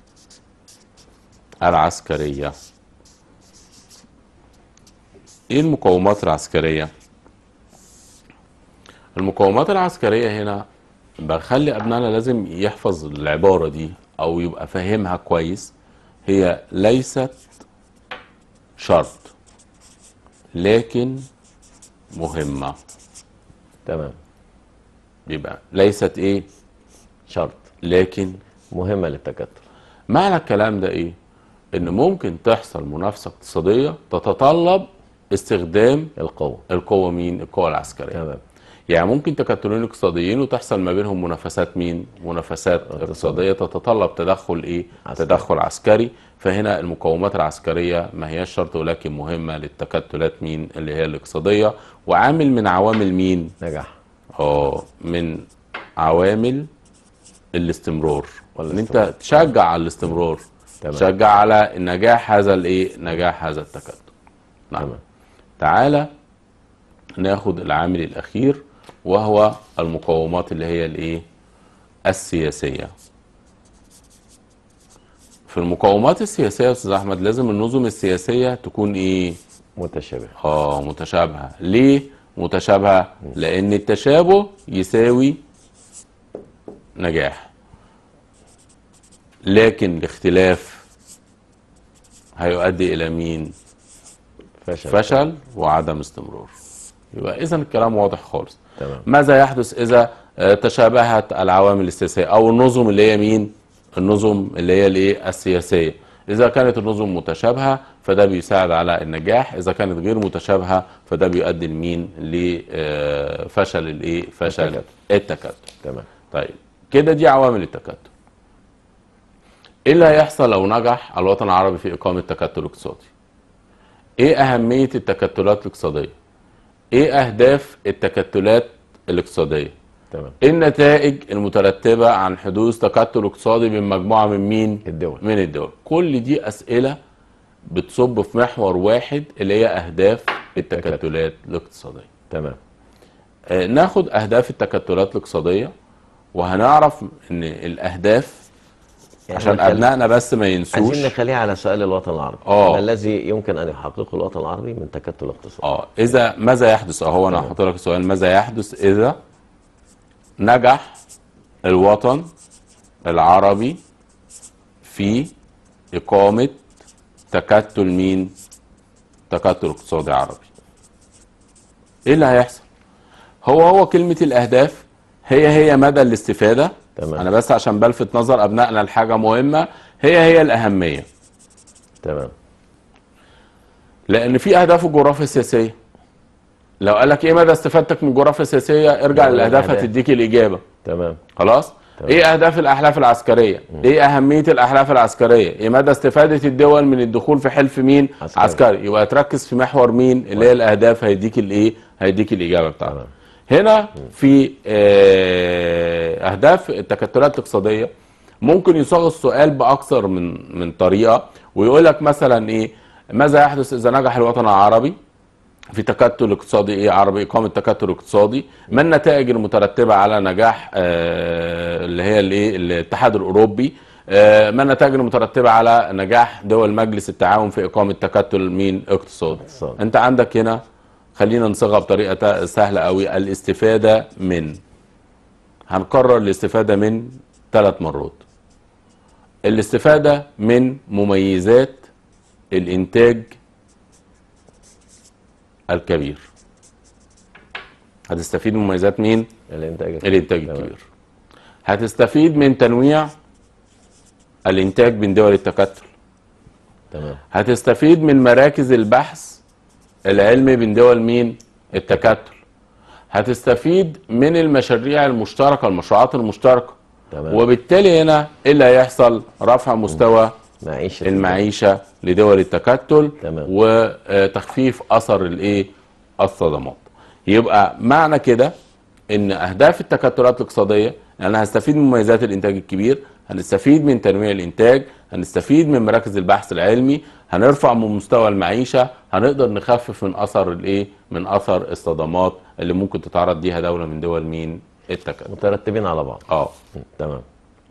العسكرية ايه المقومات العسكرية المقومات العسكرية هنا بخلي ابنائنا لازم يحفظ العبارة دي او يبقى فاهمها كويس هي ليست شرط لكن مهمة تمام يبقى ليست ايه شرط لكن مهمة للتكتل معنى الكلام ده ايه ان ممكن تحصل منافسة اقتصادية تتطلب استخدام القوة القوة مين القوة العسكرية تمام يعني ممكن تكتلين اقتصاديين وتحصل ما بينهم منافسات مين منافسات اقتصادية تتطلب تدخل ايه عسكري. تدخل عسكري فهنا المقومات العسكرية ما هياش شرط ولكن مهمة للتكتلات مين اللي هي الاقتصادية وعامل من عوامل مين نجاح اه من عوامل الاستمرار ان انت والاستمرار. تشجع على الاستمرار تمام. تشجع على نجاح هذا الايه نجاح هذا التكتل نعم تمام تعالى ناخد العامل الاخير وهو المقومات اللي هي الايه السياسيه في المقومات السياسيه يا استاذ احمد لازم النظم السياسيه تكون ايه متشابه اه متشابهه ليه متشابهه لان التشابه يساوي نجاح لكن الاختلاف هيؤدي الى مين فشل فشل وعدم استمرار يبقى اذا الكلام واضح خالص تمام ماذا يحدث اذا آه، تشابهت العوامل السياسيه او النظم اللي هي مين النظم اللي هي الايه السياسيه اذا كانت النظم متشابهه فده بيساعد على النجاح اذا كانت غير متشابهه فده بيؤدي لمين لفشل الايه فشل التكتل. التكتل تمام طيب كده دي عوامل التكتل ايه اللي هيحصل لو نجح الوطن العربي في اقامه تكتل اقتصادي ايه اهميه التكتلات الاقتصاديه ايه اهداف التكتلات الاقتصاديه تمام ايه النتائج المترتبه عن حدوث تكتل اقتصادي من مجموعه من مين الدول من الدول كل دي اسئله بتصب في محور واحد اللي هي اهداف التكتلات الاقتصاديه تمام آه، ناخد اهداف التكتلات الاقتصاديه وهنعرف ان الاهداف عشان إحنا خل- ابنائنا بس ما ينسوش عايزين نخليها على سؤال الوطن العربي آه. ما الذي يمكن ان يحققه الوطن العربي من تكتل اقتصادي اه اذا ماذا يحدث اهو انا هحط لك السؤال ماذا يحدث اذا نجح الوطن العربي في اقامه تكتل مين تكتل اقتصادي عربي ايه اللي هيحصل هو هو كلمه الاهداف هي هي مدى الاستفاده تمام. انا بس عشان بلفت نظر ابنائنا لحاجه مهمه هي هي الاهميه تمام لان في اهداف الجغرافيا السياسيه لو قال لك ايه مدى استفادتك من الجغرافيا السياسيه ارجع دول للاهداف الأهداف. هتديك الاجابه تمام خلاص تمام. ايه اهداف الاحلاف العسكريه ايه اهميه الاحلاف العسكريه ايه مدى استفاده الدول من الدخول في حلف مين عسكري. عسكري, يبقى تركز في محور مين اللي هي الاهداف هيديك الايه هيديك الاجابه بتاعتك تمام. هنا في آه، اهداف التكتلات الاقتصاديه ممكن يصاغ السؤال باكثر من من طريقه ويقول لك مثلا ايه ماذا يحدث اذا نجح الوطن العربي في تكتل اقتصادي ايه عربي اقامه تكتل اقتصادي ما النتائج المترتبه على نجاح آه، اللي هي الايه الاتحاد الاوروبي آه، ما النتائج المترتبه على نجاح دول مجلس التعاون في اقامه تكتل مين اقتصادي اقتصادي. انت عندك هنا خلينا نصيغها بطريقه تا- سهله قوي الاستفاده من هنكرر الاستفاده من ثلاث مرات الاستفاده من مميزات الانتاج الكبير هتستفيد من مميزات مين الانتاج الانتاج تمام. الكبير هتستفيد من تنويع الانتاج بين دول التكتل تمام هتستفيد من مراكز البحث العلمي بين دول مين التكتل هتستفيد من المشاريع المشتركه المشروعات المشتركه تمام وبالتالي هنا ايه اللي هيحصل رفع مستوى معيشه المعيشه لدول التكتل تمام. وتخفيف اثر الايه الصدمات يبقى معنى كده ان اهداف التكتلات الاقتصاديه انا هستفيد من مميزات الانتاج الكبير هنستفيد من تنويع الانتاج هنستفيد من مراكز البحث العلمي هنرفع من مستوى المعيشه هنقدر نخفف من اثر الايه من اثر الصدمات اللي ممكن تتعرض ليها دوله من دول مين التكتل مترتبين على بعض اه تمام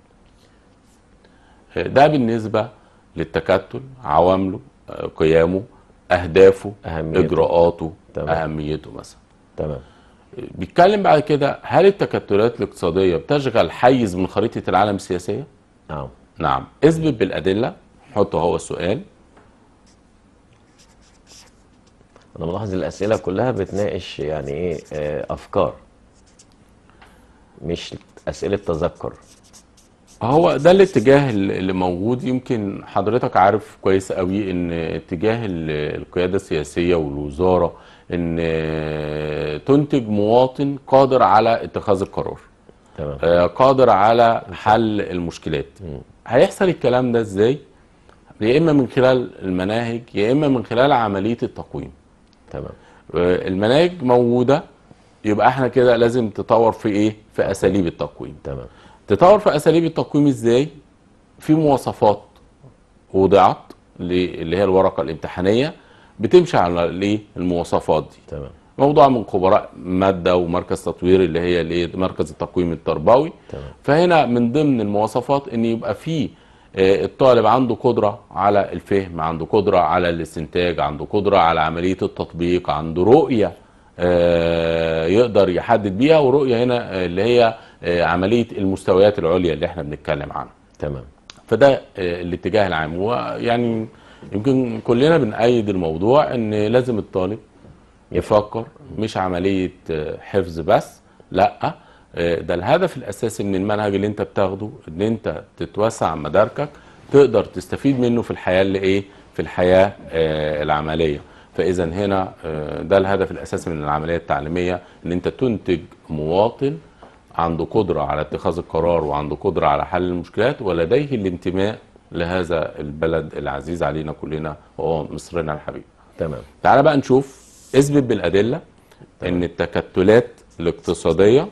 ده بالنسبة للتكتل عوامله آه، قيامه أهدافه أهميته. إجراءاته تمام. أهميته مثلا تمام بيتكلم بعد كده هل التكتلات الاقتصادية بتشغل حيز من خريطة العالم السياسية؟ نعم نعم اثبت بالأدلة حطه هو السؤال انا ملاحظ الاسئله كلها بتناقش يعني ايه آه، افكار مش اسئله تذكر هو ده الاتجاه اللي اللي موجود يمكن حضرتك عارف كويس قوي ان اتجاه ال- القيادة السياسية والوزارة ان تنتج مواطن قادر على اتخاذ القرار تمام آه، قادر على حل المشكلات هيحصل الكلام ده ازاي يا اما من خلال المناهج يا اما من خلال عملية التقويم تمام آه، المناهج موجودة يبقى احنا كده لازم تطور في ايه في اساليب التقويم تمام تطور في اساليب التقويم ازاي في مواصفات وضعت ل- اللي هي الورقه الامتحانيه بتمشي على الايه المواصفات دي تمام موضوع من خبراء ماده ومركز تطوير اللي هي الايه مركز التقويم التربوي تمام. فهنا من ضمن المواصفات ان يبقى في آه، الطالب عنده قدره على الفهم عنده قدره على الاستنتاج عنده قدره على عمليه التطبيق عنده رؤيه آه، يقدر يحدد بيها ورؤيه هنا آه، اللي هي آه، عمليه المستويات العليا اللي احنا بنتكلم عنها تمام فده آه، الاتجاه العام ويعني يمكن كلنا بنأيد الموضوع ان لازم الطالب يفكر مش عملية آه، حفظ بس لا آه، ده الهدف الاساسي من المنهج اللي انت بتاخده ان انت تتوسع مداركك تقدر تستفيد منه في الحياة اللي ايه في الحياة آه، العملية فاذا هنا آه، ده الهدف الاساسي من العملية التعليمية ان انت تنتج مواطن عنده قدرة على اتخاذ القرار وعنده قدرة على حل المشكلات ولديه الانتماء لهذا البلد العزيز علينا كلنا وهو مصرنا الحبيب تمام تعال بقى نشوف اثبت بالأدلة ان التكتلات الاقتصادية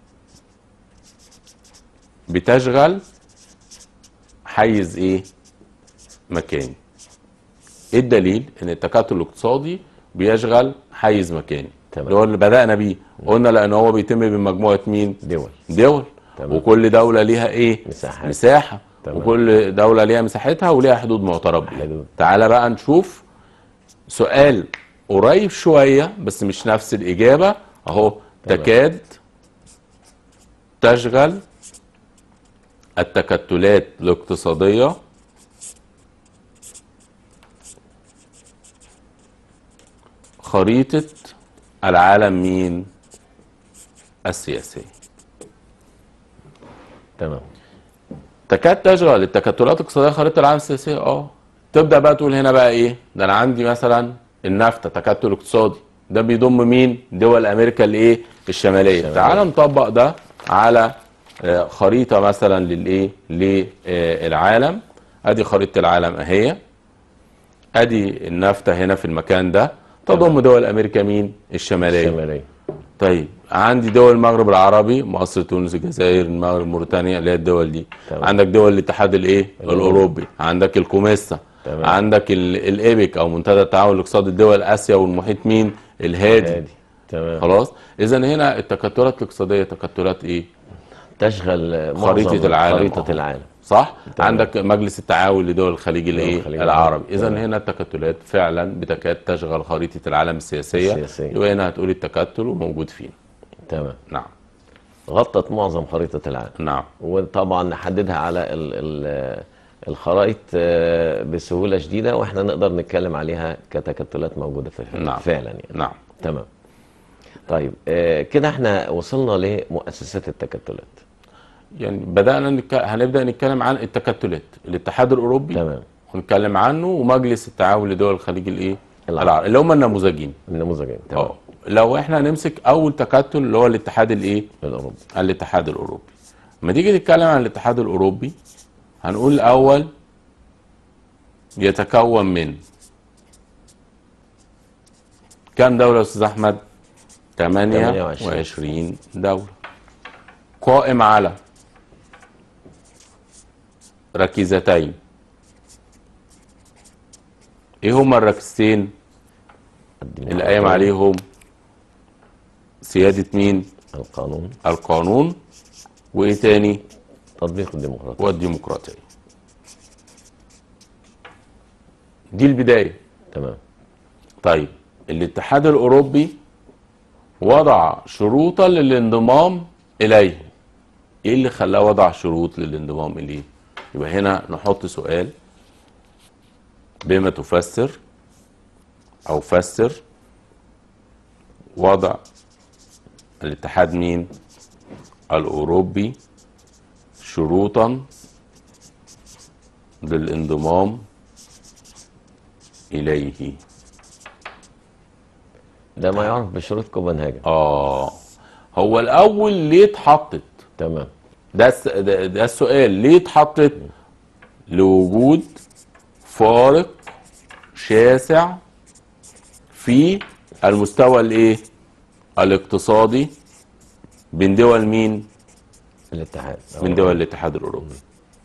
بتشغل حيز ايه مكاني ايه الدليل ان التكتل الاقتصادي بيشغل حيز مكاني تمام. اللي هو اللي بدأنا بيه قلنا لان هو بيتم بمجموعة مين دول دول تمام. وكل دولة ليها ايه مساحات. مساحة تمام. وكل دولة ليها مساحتها وليها حدود معترف بيها حدود. تعالى بقى نشوف سؤال قريب شوية بس مش نفس الإجابة أهو تمام. تكاد تشغل التكتلات الاقتصادية خريطة العالم مين السياسية تمام تكاد تشغل التكتلات الاقتصاديه خريطه العالم السياسيه اه تبدا بقى تقول هنا بقى ايه ده انا عندي مثلا النفط تكتل اقتصادي ده بيضم مين دول امريكا الايه الشماليه الشمالية. تعال نطبق ده على آه، خريطه مثلا للايه للعالم ادي خريطه العالم اهي ادي النفط هنا في المكان ده تضم دول امريكا مين الشماليه الشماليه طيب عندي دول المغرب العربي مصر تونس الجزائر المغرب موريتانيا اللي هي الدول دي تمام. عندك دول الاتحاد الايه الأوروبي. الاوروبي عندك الكوميسا تمام. عندك ال- الايبك او منتدى التعاون الاقتصادي الدول اسيا والمحيط مين الهادي هادي تمام خلاص اذا هنا التكتلات الاقتصاديه تكتلات ايه تشغل معظم خريطة العالم خريطة أهو. العالم صح تمام. عندك مجلس التعاون لدول الخليج الايه الخليج العربي اذا تمام. هنا التكتلات فعلا بتكاد تشغل خريطه العالم السياسيه السياسية. يبقى هنا هتقول التكتل وموجود فينا تمام نعم غطت معظم خريطة العالم نعم وطبعا نحددها على ال ال الخرائط آه، بسهولة شديدة واحنا نقدر نتكلم عليها كتكتلات موجودة في الفعل نعم. فعلا يعني نعم تمام طيب آه، كده احنا وصلنا لمؤسسات التكتلات يعني بدانا نتك... هنبدا نتكلم عن التكتلات الاتحاد الاوروبي تمام ونتكلم عنه ومجلس التعاون لدول الخليج الايه العربي. العربي اللي هم النموذجين النموذجين تمام اه لو احنا هنمسك اول تكتل اللي هو الاتحاد الايه الأوروبي الاتحاد الاوروبي لما تيجي تتكلم عن الاتحاد الاوروبي هنقول الاول يتكون من كام دولة يا استاذ احمد 28 دولة قائم على ركيزتين ايه هما الركيزتين اللي قايم عليهم سيادة مين القانون القانون وايه تاني تطبيق الديمقراطية والديمقراطية دي البداية تمام طيب الاتحاد الأوروبي وضع شروطا للانضمام إليه إيه اللي خلاه وضع شروط للانضمام إليه يبقى هنا نحط سؤال بما تفسر أو فسر وضع الاتحاد مين الأوروبي شروطا للانضمام إليه ده ما يعرف بشروط كوبنهاجن اه هو الاول ليه اتحطت تمام ده الس- ده, ده السؤال ليه اتحطت لوجود فارق شاسع في المستوى الايه الاقتصادي بين دول مين الاتحاد من دول الاتحاد الاوروبي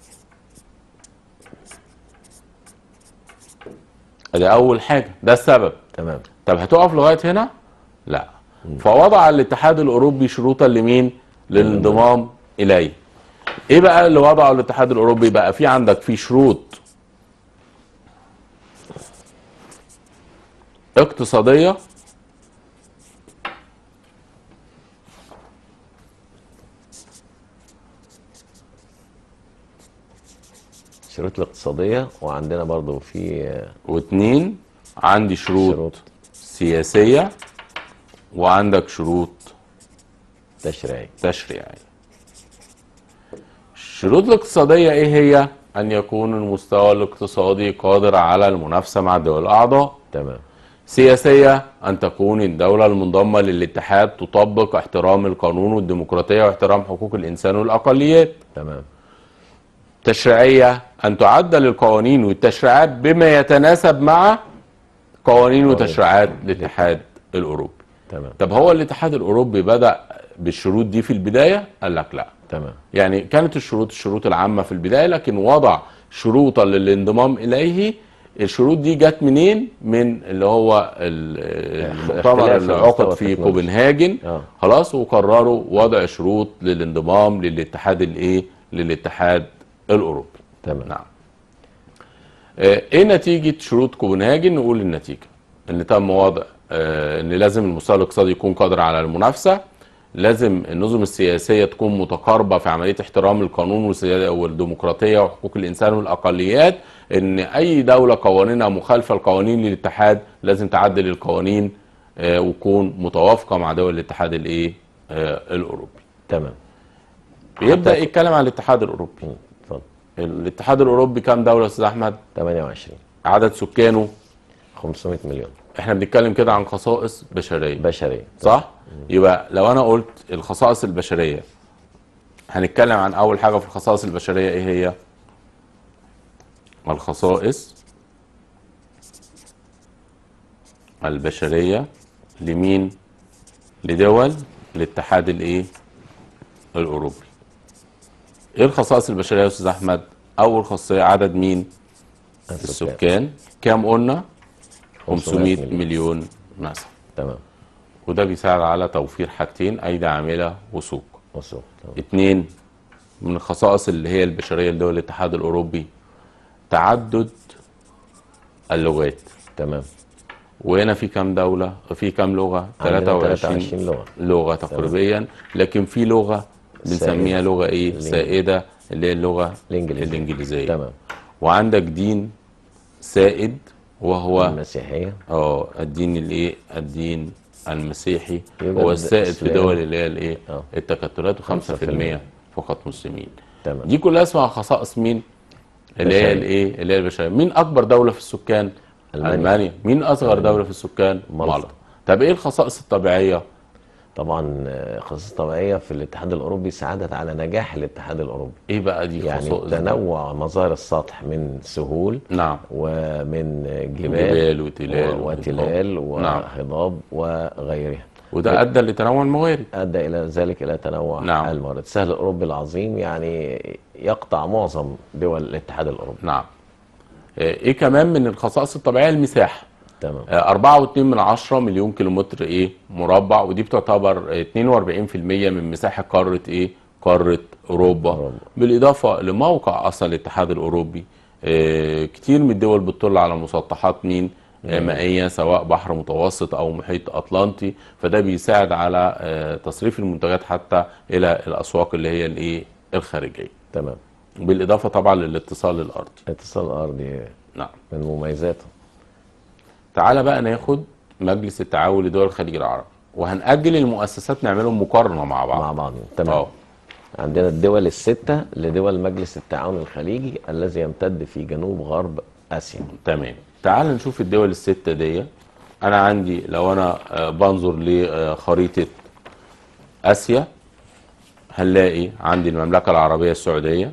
ده اول حاجه ده السبب تمام طب هتقف لغايه هنا؟ لا فوضع الاتحاد الاوروبي شروطا لمين؟ للانضمام اليه. ايه بقى اللي وضعه الاتحاد الاوروبي؟ بقى في عندك في شروط اقتصاديه الشروط الاقتصادية وعندنا برضو في آه، واتنين عندي شروط, شروط سياسيه وعندك شروط تشريعية تشريعية الشروط الاقتصادية ايه هي؟ ان يكون المستوى الاقتصادي قادر على المنافسة مع الدول الاعضاء تمام سياسية ان تكون الدولة المنضمة للاتحاد تطبق احترام القانون والديمقراطية واحترام حقوق الانسان والاقليات تمام تشريعية ان تعدل القوانين والتشريعات بما يتناسب مع قوانين وتشريعات الاتحاد الاوروبي تمام طب هو الاتحاد الاوروبي بدأ بالشروط دي في البداية؟ قال لك لا تمام يعني كانت الشروط الشروط العامة في البداية لكن وضع شروطا للانضمام إليه الشروط دي جت منين؟ من اللي هو ال- المؤتمر اختلاف اللي المستوى عقد في التكنولوجي. كوبنهاجن آه. خلاص وقرروا وضع شروط للانضمام للاتحاد الايه؟ للاتحاد الاوروبي. تمام نعم. آه، ايه نتيجة شروط كوبنهاجن؟ نقول النتيجة ان تم وضع آه، ان لازم المستوى الاقتصادي يكون قادر على المنافسة لازم النظم السياسية تكون متقاربة في عملية احترام القانون والسيادة والديمقراطية وحقوق الإنسان والأقليات إن أي دولة قوانينها مخالفة لقوانين الاتحاد لازم تعدل القوانين آه، وتكون متوافقة مع دول الاتحاد الإيه آه، الأوروبي تمام بيبدأ حتى- يتكلم عن الاتحاد الأوروبي مم. اتفضل الاتحاد الأوروبي كام دولة يا أستاذ أحمد؟ 28 عدد سكانه 500 مليون احنا بنتكلم كده عن خصائص بشرية بشرية صح؟ يبقى لو انا قلت الخصائص البشرية هنتكلم عن اول حاجة في الخصائص البشرية ايه هي؟ الخصائص البشرية لمين؟ لدول الاتحاد الايه الاوروبي ايه الخصائص البشريه يا استاذ احمد اول خاصيه عدد مين السكان كام قلنا 500 مليون. مليون نسمه تمام وده بيساعد على توفير حاجتين ايدي عامله وسوق وصول تمام اتنين من الخصائص اللي هي البشريه لدول الاتحاد الاوروبي تعدد اللغات تمام وهنا في كام دولة في كام لغة عندنا 23 23 لغة. لغة تقريبا لكن في لغة بنسميها سائدة. لغة ايه الإنج- سائدة اللي هي اللغة الإنجليزية. الإنجليزية تمام وعندك دين سائد وهو المسيحية اه الدين الايه الدين المسيحي يوجد هو السائد في إسلام. الدول اللي هي الايه آه. التكتلات و5% 5% فقط مسلمين تمام دي كلها اسمها خصائص مين اللي هي بشرية. الايه اللي هي البشريه مين اكبر دوله في السكان ألمانيا. المانيا مين اصغر دوله في السكان مالطا. مالطا طب ايه الخصائص الطبيعيه طبعا آه، خصائص طبيعية في الاتحاد الأوروبي ساعدت على نجاح الاتحاد الأوروبي ايه بقى دي يعني خصائص تنوع مظاهر السطح من سهول نعم ومن جبال جبال وتلال و- وتلال وهضاب. نعم. وهضاب وغيرها وده ادى لتنوع الموارد أدى إلى ذلك إلى تنوع نعم. الموارد السهل الأوروبي العظيم يعني يقطع معظم دول الاتحاد الأوروبي نعم آه، ايه كمان من الخصائص الطبيعيه المساحه تمام آه، أربعة واتنين من عشرة مليون كيلومتر ايه مربع ودي بتعتبر آه، 42% من مساحة قارة ايه قارة أوروبا أوروبا. بالإضافة لموقع أصلا الاتحاد الأوروبي آه، كتير من الدول بتطل على مسطحات مين آه، مائية سواء بحر متوسط أو محيط أطلنطي فده بيساعد على آه، تصريف المنتجات حتى إلى الأسواق اللي هي الايه الخارجية تمام بالإضافة طبعا للاتصال الأرضي الاتصال الأرضي نعم من مميزاته تعالى بقى ناخد مجلس التعاون لدول الخليج العربي وهنأجل المؤسسات نعملهم مقارنة مع بعض مع بعض تمام اه عندنا الدول الستة لدول مجلس التعاون الخليجي الذي يمتد في جنوب غرب آسيا تمام تعال نشوف الدول الستة دي انا عندي لو انا آه، بنظر لخريطة اسيا هنلاقي عندي المملكة العربية السعودية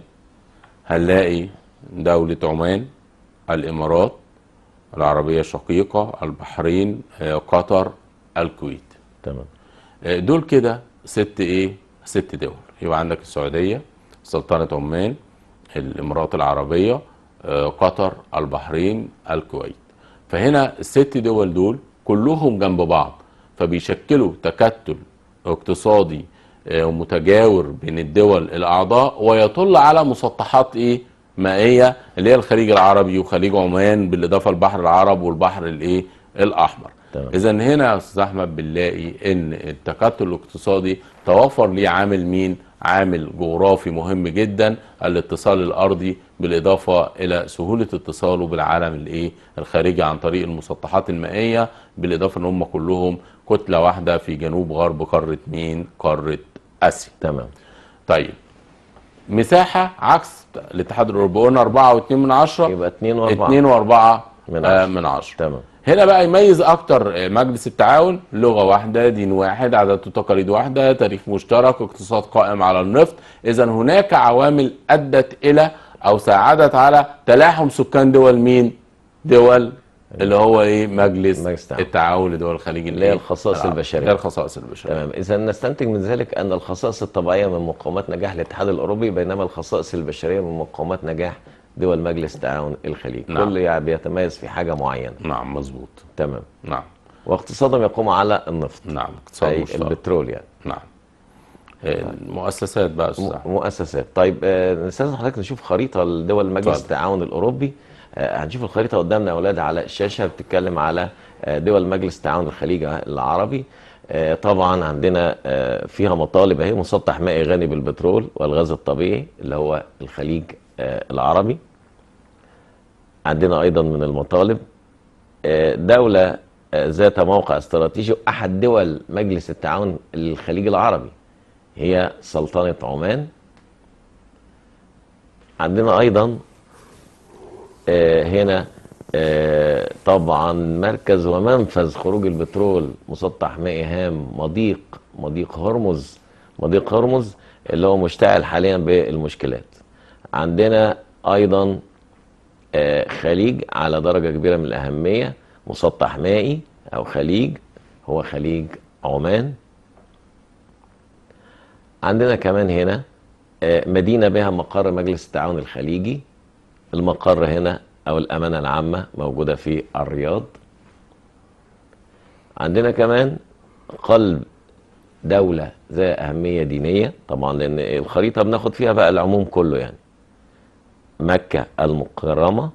هنلاقي دولة عمان الامارات العربية الشقيقة البحرين آه، قطر الكويت تمام آه، دول كده ست ايه ست دول يبقى عندك السعوديه سلطنه عمان الامارات العربيه آه، قطر البحرين الكويت فهنا الست دول دول كلهم جنب بعض فبيشكلوا تكتل اقتصادي آه، متجاور بين الدول الاعضاء ويطل على مسطحات ايه مائيه اللي هي الخليج العربي وخليج عمان بالاضافه لبحر العرب والبحر الايه الاحمر تمام. اذا هنا يا استاذ احمد بنلاقي ان التكتل الاقتصادي توفر ليه عامل مين عامل جغرافي مهم جدا الاتصال الارضي بالاضافه الى سهوله اتصاله بالعالم الايه الخارجي عن طريق المسطحات المائيه بالاضافه ان هم كلهم كتله واحده في جنوب غرب قاره مين قاره اسيا تمام طيب مساحه عكس الاتحاد الاوروبي قلنا 4.2 من عشرة يبقى 2 و4 2 و4 من آه، عشرة. من عشرة تمام هنا بقى يميز اكتر مجلس التعاون لغه واحده دين واحد عادات وتقاليد واحده تاريخ مشترك اقتصاد قائم على النفط اذا هناك عوامل ادت الى او ساعدت على تلاحم سكان دول مين دول اللي هو ايه مجلس, مجلس التعاون. التعاون لدول الخليج اللي هي الخصائص العربي. البشرية. اللي هي الخصائص البشريه تمام اذا نستنتج من ذلك ان الخصائص الطبيعيه من مقومات نجاح الاتحاد الاوروبي بينما الخصائص البشريه من مقومات نجاح دول مجلس التعاون الخليج نعم. كل يعني بيتميز في حاجه معينه نعم مظبوط تمام نعم واقتصادهم يقوم على النفط نعم اقتصاد اي مشترك البترول يعني نعم المؤسسات بقى يا استاذ م- أحمد. مؤسسات طيب آه، نستاذن حضرتك نشوف خريطه لدول مجلس اتفضل. التعاون الاوروبي آه، هنشوف الخريطه قدامنا يا اولاد على الشاشه بتتكلم على آه، دول مجلس التعاون الخليجي العربي آه، طبعا عندنا آه، فيها مطالب اهي مسطح مائي غني بالبترول والغاز الطبيعي اللي هو الخليج آه، العربي عندنا ايضا من المطالب آه، دولة آه، ذات موقع استراتيجي أحد دول مجلس التعاون الخليج العربي هي سلطنة عمان عندنا أيضا آه، هنا آه، طبعا مركز ومنفذ خروج البترول مسطح مائي هام مضيق مضيق هرمز مضيق هرمز اللي هو مشتعل حاليا بالمشكلات عندنا أيضا آه، خليج على درجة كبيرة من الأهمية مسطح مائي أو خليج هو خليج عمان عندنا كمان هنا آه، مدينة بها مقر مجلس التعاون الخليجي المقر هنا أو الأمانة العامة موجودة في الرياض عندنا كمان قلب دولة ذات أهمية دينية طبعا لأن الخريطة بناخد فيها بقى العموم كله يعني مكة المكرمة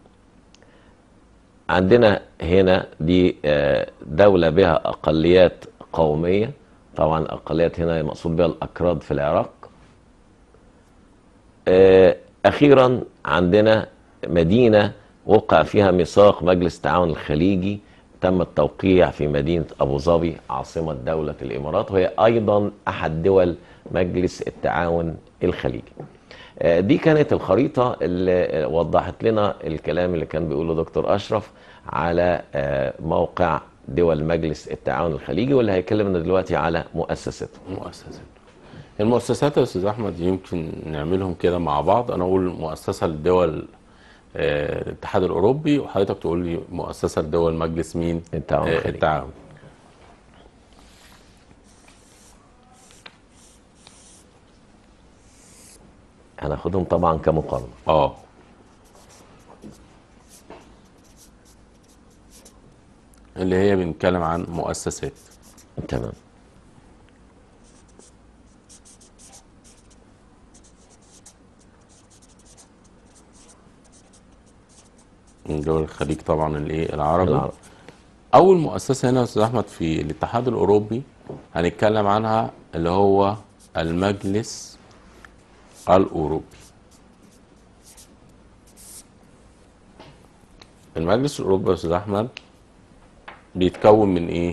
عندنا هنا دي آه، دولة بها أقليات قومية طبعا الأقليات هنا مقصود بها الأكراد في العراق آه، أخيرا عندنا مدينة وقع فيها ميثاق مجلس التعاون الخليجي تم التوقيع في مدينة أبو ظبي عاصمة دولة الإمارات وهي أيضا أحد دول مجلس التعاون الخليجي آه، دي كانت الخريطة اللي وضحت لنا الكلام اللي كان بيقوله دكتور أشرف على آه، موقع دول مجلس التعاون الخليجي واللي هيكلمنا دلوقتي على مؤسسته مؤسسات المؤسسات يا استاذ احمد يمكن نعملهم كده مع بعض انا اقول مؤسسه لدول آه، الاتحاد الاوروبي وحضرتك تقول لي مؤسسه لدول مجلس مين التعاون آه، الخليجي. التعاون هناخدهم طبعا كمقارنة اه اللي هي بنتكلم عن مؤسسات تمام من دول الخليج طبعا الايه العربي العرب. اول مؤسسه هنا يا استاذ احمد في الاتحاد الاوروبي هنتكلم عنها اللي هو المجلس الاوروبي المجلس الاوروبي يا استاذ احمد بيتكون من ايه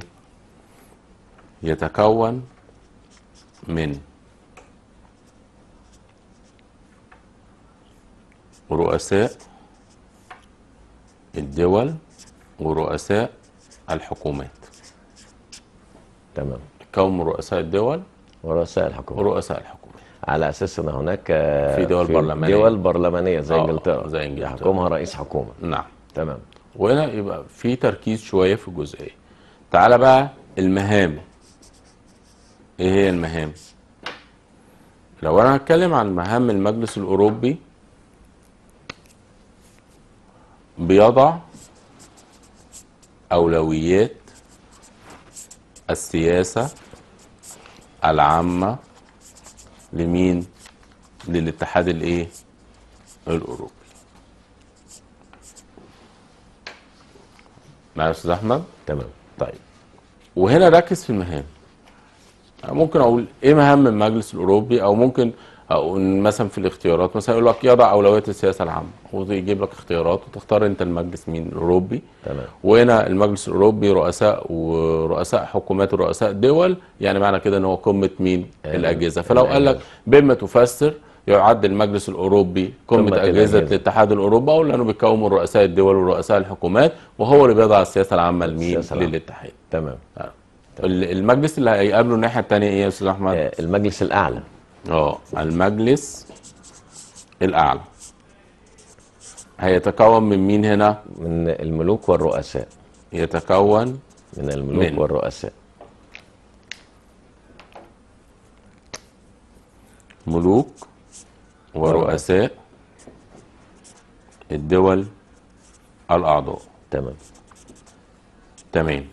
يتكون من رؤساء الدول ورؤساء الحكومات تمام كون من رؤساء الدول ورؤساء الحكومة ورؤساء الحكومات على اساس ان هناك آه، في دول برلمانية. دول برلمانيه زي آه، انجلترا زي إنجلترا. يحكمها رئيس حكومه نعم تمام وهنا يبقى في تركيز شويه في الجزئيه تعالى بقى المهام ايه هي المهام لو انا هتكلم عن مهام المجلس الاوروبي بيضع اولويات السياسه العامه لمين للاتحاد الايه الاوروبي معايا يا استاذ احمد تمام طيب وهنا ركز في المهام ممكن اقول ايه مهام المجلس الاوروبي او ممكن اقول مثلا في الاختيارات مثلا يقول لك يضع اولويات السياسه العامه ويجيب لك اختيارات وتختار انت المجلس مين الاوروبي تمام وهنا المجلس الاوروبي رؤساء ورؤساء حكومات ورؤساء دول يعني معنى كده ان هو قمه مين الاجهزه فلو قال لك بما تفسر يعد المجلس الاوروبي قمه قمة اجهزه الأجهزة. الاتحاد الاوروبي اقول لانه بيتكون من رؤساء الدول ورؤساء الحكومات وهو اللي بيضع السياسه العامه لمين السياسة العامة. للاتحاد تمام ال- المجلس اللي هيقابله الناحيه الثانيه ايه يا استاذ احمد؟ آه، المجلس الاعلى اه المجلس الاعلى هيتكون من مين هنا؟ من الملوك والرؤساء يتكون من الملوك من. والرؤساء ملوك ورؤساء الدول الاعضاء تمام تمام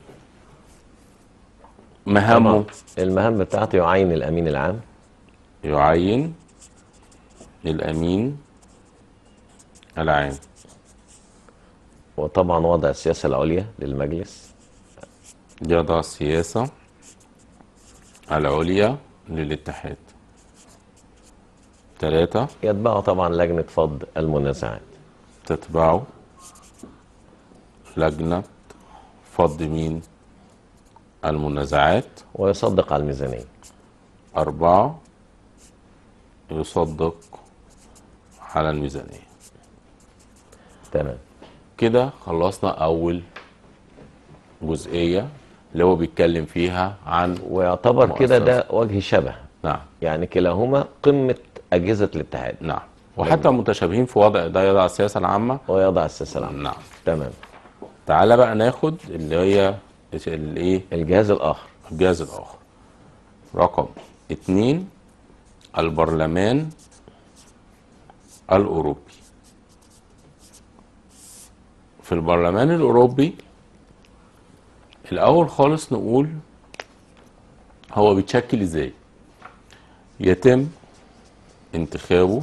مهامه المهام بتاعته يعين الامين العام يعين الامين العام وطبعا وضع السياسه العليا للمجلس يضع السياسة العليا للاتحاد ثلاثة يتبعه طبعا لجنه فض المنازعات تتبعه لجنة فض مين المنازعات ويصدق على الميزانيه أربعة يصدق على الميزانية تمام كده خلصنا أول جزئية اللي هو بيتكلم فيها عن ويعتبر كده مؤسسة. ده وجه شبه نعم يعني كلاهما قمه اجهزه الاتحاد نعم وحتى متشابهين في وضع ده يضع السياسة العامة ويضع السياسه العامه نعم تمام تعالى بقى ناخد اللي هي الايه الجهاز الاخر الجهاز الاخر رقم اتنين البرلمان الأوروبي في البرلمان الأوروبي الأول خالص نقول هو بيتشكل ازاي يتم انتخابه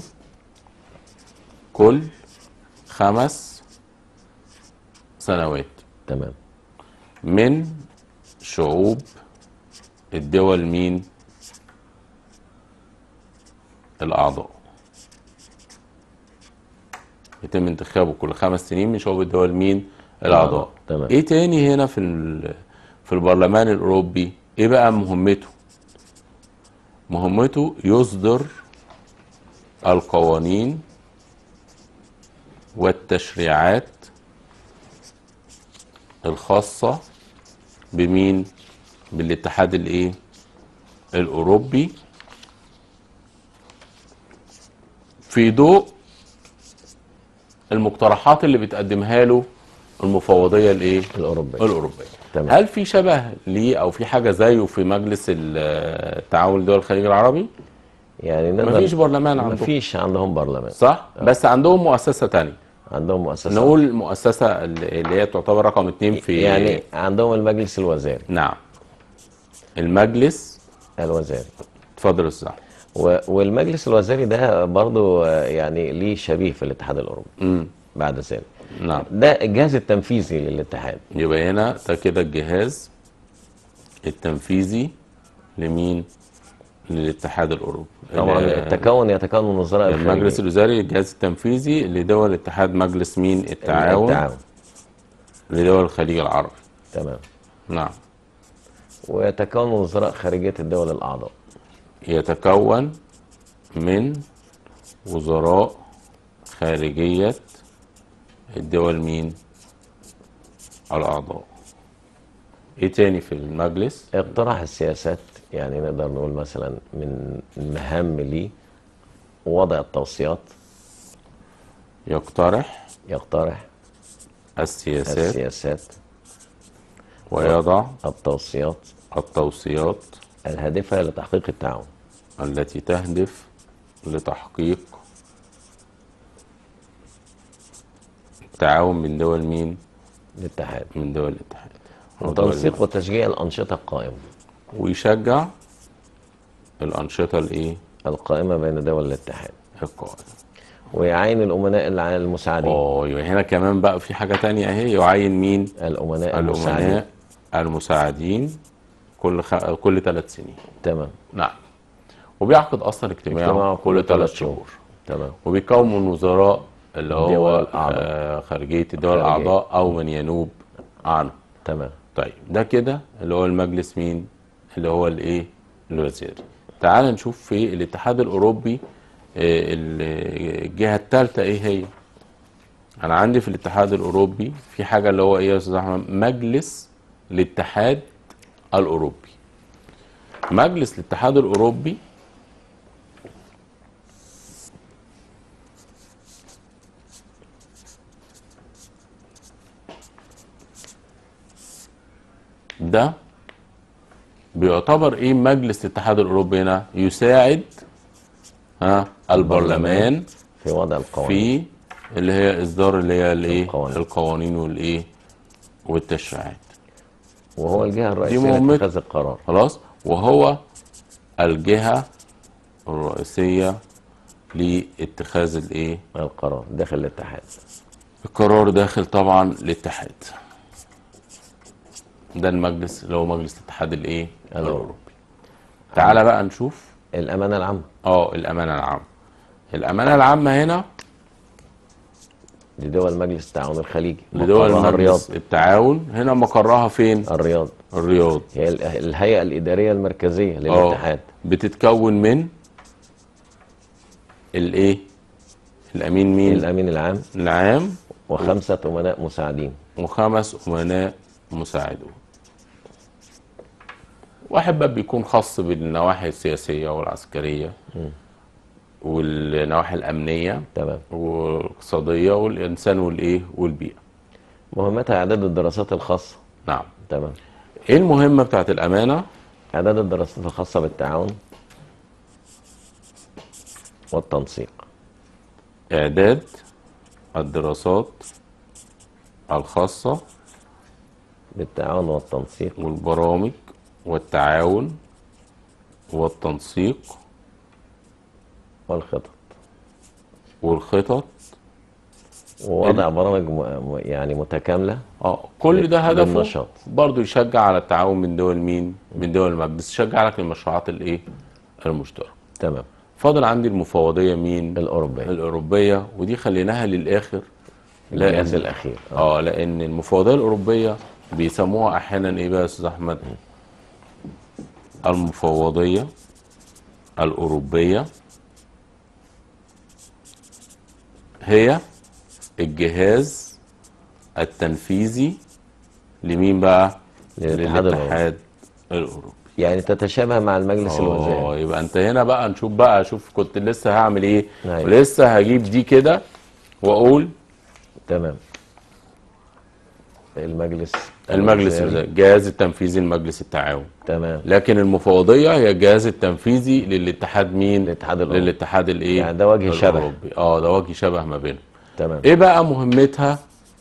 كل خمس سنوات تمام من شعوب الدول مين الأعضاء يتم انتخابه كل خمس سنين من شعوب الدول مين الأعضاء تمام. ايه تاني هنا في ال- في البرلمان الأوروبي ايه بقى مهمته مهمته يصدر القوانين والتشريعات الخاصة بمين بالاتحاد الايه الاوروبي في ضوء المقترحات اللي بتقدمها له المفوضيه الايه الأوروبية الاوروبيه تمام. هل في شبه ليه او في حاجه زيه في مجلس ال- التعاون دول الخليج العربي يعني نقدر مفيش برلمان عندهم مفيش عندهم برلمان صح بس عندهم مؤسسه تانية عندهم مؤسسة نقول المؤسسه اللي اللي هي تعتبر رقم اتنين في يعني عندهم المجلس الوزاري نعم المجلس الوزاري اتفضل يا استاذ أحمد. و- والمجلس الوزاري ده برضو آه، يعني ليه شبيه في الاتحاد الأوروبي امم بعد ذلك نعم ده الجهاز التنفيذي للاتحاد يبقى هنا ده كده الجهاز التنفيذي لمين للاتحاد الاوروبي طبعا ال- التكون يتكون من وزراء المجلس الخارجية. الوزاري الجهاز التنفيذي لدول الاتحاد مجلس مين التعاون التعاون لدول الخليج العربي تمام نعم ويتكون من وزراء خارجية الدول الأعضاء يتكون من وزراء خارجية الدول مين الأعضاء ايه تاني في المجلس اقتراح السياسات يعني نقدر نقول مثلا من المهام ليه وضع التوصيات يقترح يقترح السياسات السياسات ويضع التوصيات التوصيات الهادفة لتحقيق التعاون التي تهدف لتحقيق التعاون من دول مين للاتحاد من دول الاتحاد أو دول وتنسيق وتشجيع الأنشطة القائمة ويشجع الأنشطة الإيه؟ القائمة بين دول الاتحاد القائمة. ويعين الأمناء الع- المساعدين اه يبقى هنا كمان بقى في حاجة تانية أهي يعين مين؟ الأمناء المساعدين الأمناء المساعدين كل خ... كل ثلاث سنين. تمام نعم. وبيعقد أصلا اجتماع اجتماع كل ثلاث شهور. تمام وبيكون من وزراء اللي هو الدول الأعضاء. آه خارجية الدول خارجية. الأعضاء أو من ينوب عنه. تمام طيب ده كده اللي هو المجلس مين اللي هو الايه الوزاري تعال نشوف في الاتحاد الاوروبي آه، ال- الجهه الثالثه ايه هي انا عندي في الاتحاد الاوروبي في حاجه اللي هو ايه يا استاذ احمد مجلس الاتحاد الاوروبي مجلس الاتحاد الاوروبي ده بيعتبر ايه مجلس الاتحاد الاوروبي هنا يساعد ها البرلمان في وضع القوانين في اللي هي اصدار اللي هي الايه القوانين. القوانين والايه والتشريعات وهو الجهة الرئيسية مهمته. لاتخاذ القرار خلاص وهو الجهه الرئيسيه لاتخاذ الايه القرار داخل الاتحاد القرار داخل طبعا الاتحاد ده المجلس اللي هو مجلس الاتحاد الايه الاوروبي تعالى بقى نشوف الأمانة العامة اه الامانه العامه الامانه العامه هنا لدول مجلس التعاون الخليجي لدول مقرها الرياض مجلس التعاون هنا مقرها فين الرياض الرياض هي ال- الهيئة الإدارية المركزية اه للاتحاد بتتكون من الايه الامين مين الأمين العام العام وخمسة أمناء مساعدين وخمس امناء مساعدون واحد بقى بيكون خاص بالنواحي السياسيه والعسكريه والنواحي الامنيه تمام والاقتصاديه والانسان والايه والبيئه مهمتها إعداد الدراسات الخاصة نعم تمام ايه المهمه بتاعت الامانه إعداد الدراسات الخاصة بالتعاون والتنسيق إعداد الدراسات الخاصة بالتعاون والتنسيق والبرامج والتعاون والتنسيق والخطط والخطط ووضع برامج م... م- يعني متكاملة اه كل ده هدفه بالنشاط. برضه يشجع على التعاون من دول مين؟ من دول المجلس يشجع لك المشروعات الايه؟ المشتركة تمام فاضل عندي المفوضية مين؟ الأوروبية الأوروبية ودي خليناها للآخر الجهاز لأن الأخير آه. اه لأن المفوضية الأوروبية بيسموها أحيانا إيه بقى يا أستاذ أحمد؟ المفوضية الأوروبية هي الجهاز التنفيذي لمين بقى؟ للاتحاد الأوروبي. للاتحاد الأوروبي يعني تتشابه مع المجلس الوزاري اه يبقى انت هنا بقى نشوف بقى شوف كنت لسه هعمل ايه أيوة. ولسه هجيب دي كده واقول تمام المجلس المجلس الوزاري. الوزاري الجهاز التنفيذي لمجلس التعاون تمام لكن المفوضيه هي الجهاز التنفيذي للاتحاد مين الاتحاد الأوروبي. للاتحاد الايه يعني ده وجه شبه. الأوروبي. اه ده وجه شبه ما بينهم تمام ايه بقى مهمتها